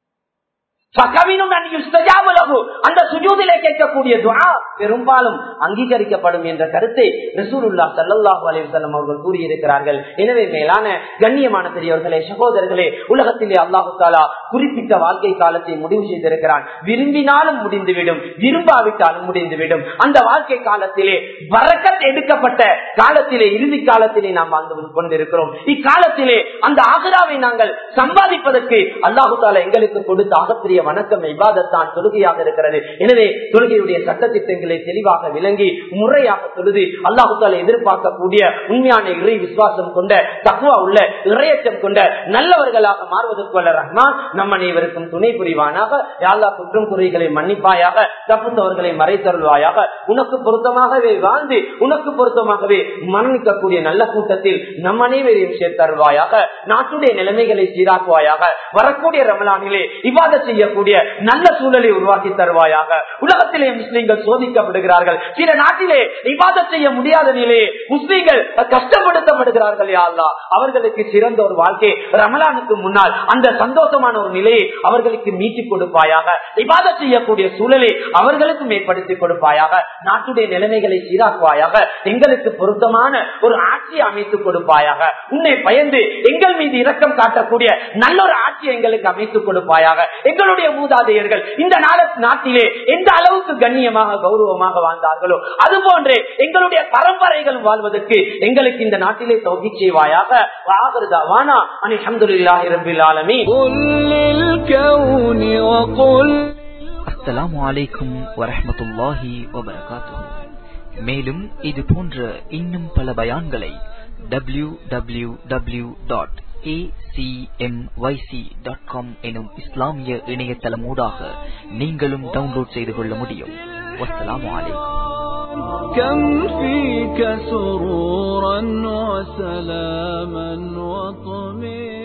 அந்த சுஜூதிலே கேட்கக்கூடிய துவா பெரும்பாலும் அங்கீகரிக்கப்படும் என்ற கருத்தை ரசூலுல்லா சல்லாஹூ அலிவசல்லம் அவர்கள் கூறியிருக்கிறார்கள் எனவே மேலான கண்ணியமான பெரியவர்களே சகோதரர்களே உலகத்திலே அல்லாஹு தாலா குறிப்பிட்ட வாழ்க்கை காலத்தை முடிவு செய்திருக்கிறான் விரும்பினாலும் முடிந்துவிடும் விரும்பாவிட்டாலும் முடிந்துவிடும் அந்த வாழ்க்கை காலத்திலே வரக்கத் எடுக்கப்பட்ட காலத்திலே இறுதி காலத்திலே நாம் வாழ்ந்து கொண்டிருக்கிறோம் இக்காலத்திலே அந்த ஆகராவை நாங்கள் சம்பாதிப்பதற்கு அல்லாஹு தாலா எங்களுக்கு கொடுத்த ஆகப்பெரிய வணக்கம் இபாதத்தான் தொழுகையாக இருக்கிறது எனவே தொழுகையுடைய சட்டத்திட்டங்களை தெளிவாக விளங்கி முறையாக தொழுது அல்லாஹுத்தால எதிர்பார்க்கக்கூடிய உண்மையான இறை விசுவாசம் கொண்ட தக்குவா உள்ள இறையச்சம் கொண்ட நல்லவர்களாக மாறுவதற்கு வல்ல ரஹ்மான் நம் அனைவருக்கும் துணை புரிவானாக யாழ்லா குற்றம் குறைகளை மன்னிப்பாயாக தப்புத்தவர்களை மறைத்தருள்வாயாக உனக்கு பொருத்தமாகவே வாழ்ந்து உனக்கு பொருத்தமாகவே மரணிக்கக்கூடிய நல்ல கூட்டத்தில் நம் அனைவரையும் சேர்த்தருள்வாயாக நாட்டுடைய நிலைமைகளை சீராக்குவாயாக வரக்கூடிய ரமலானிலே இவ்வாத செய்யக்கூடிய நல்ல சூழலை உருவாக்கி தருவாயாக உலகத்திலே முஸ்லீம்கள் சோதிக்கப்படுகிறார்கள் சில நாட்டிலே இவ்வாத செய்ய முடியாத நிலையே முஸ்லீம்கள் கஷ்டப்படுத்தப்படுகிறார்கள் யாழ்லா அவர்களுக்கு சிறந்த ஒரு வாழ்க்கை ரமலானுக்கு முன்னால் அந்த சந்தோஷமான ஒரு நிலையை அவர்களுக்கு மீட்டிக் கொடுப்பாயாக இவ்வாத செய்யக்கூடிய சூழலை அவர்களுக்கும் ஏற்படுத்தி கொடுப்பாயாக நாட்டுடைய நிலைமைகளை சீராக்குவாயாக எங்களுக்கு பொருத்தமான ஒரு ஆட்சியை அமைத்துக் கொடுப்பாயாக உன்னை பயந்து எங்கள் மீது இரக்கம் காட்டக்கூடிய நல்ல ஒரு ஆட்சி எங்களுக்கு அமைத்துக் கொடுப்பாயாக எங்களுடைய மூதாதையர்கள் இந்த நாட்டிலே எந்த அளவுக்கு கண்ணியமாக கௌரவமாக வாழ்ந்தார்களோ அது போன்றே எங்களுடைய பரம்பரைகள் வாழ்வதற்கு எங்களுக்கு இந்த நாட்டிலே தொகை செய்வாயாக வானா அனி அஹமதுல்லாஹி ரபில் ஆலமீன் அஸ்ஸலாமு அலைக்கும் வரஹ்மத்துல்லாஹி வபரகாத்துஹு மேலும் இது போன்ற இன்னும் பல பயான்களை W W W dot acmyc.com எனும் இஸ்லாமிய இணையதளமூடாக நீங்களும் டவுன்லோட் செய்து கொள்ள முடியும் வஸ்ஸலாமு அலைக்கும் كم فيك سرورا وسلاما وطمئنا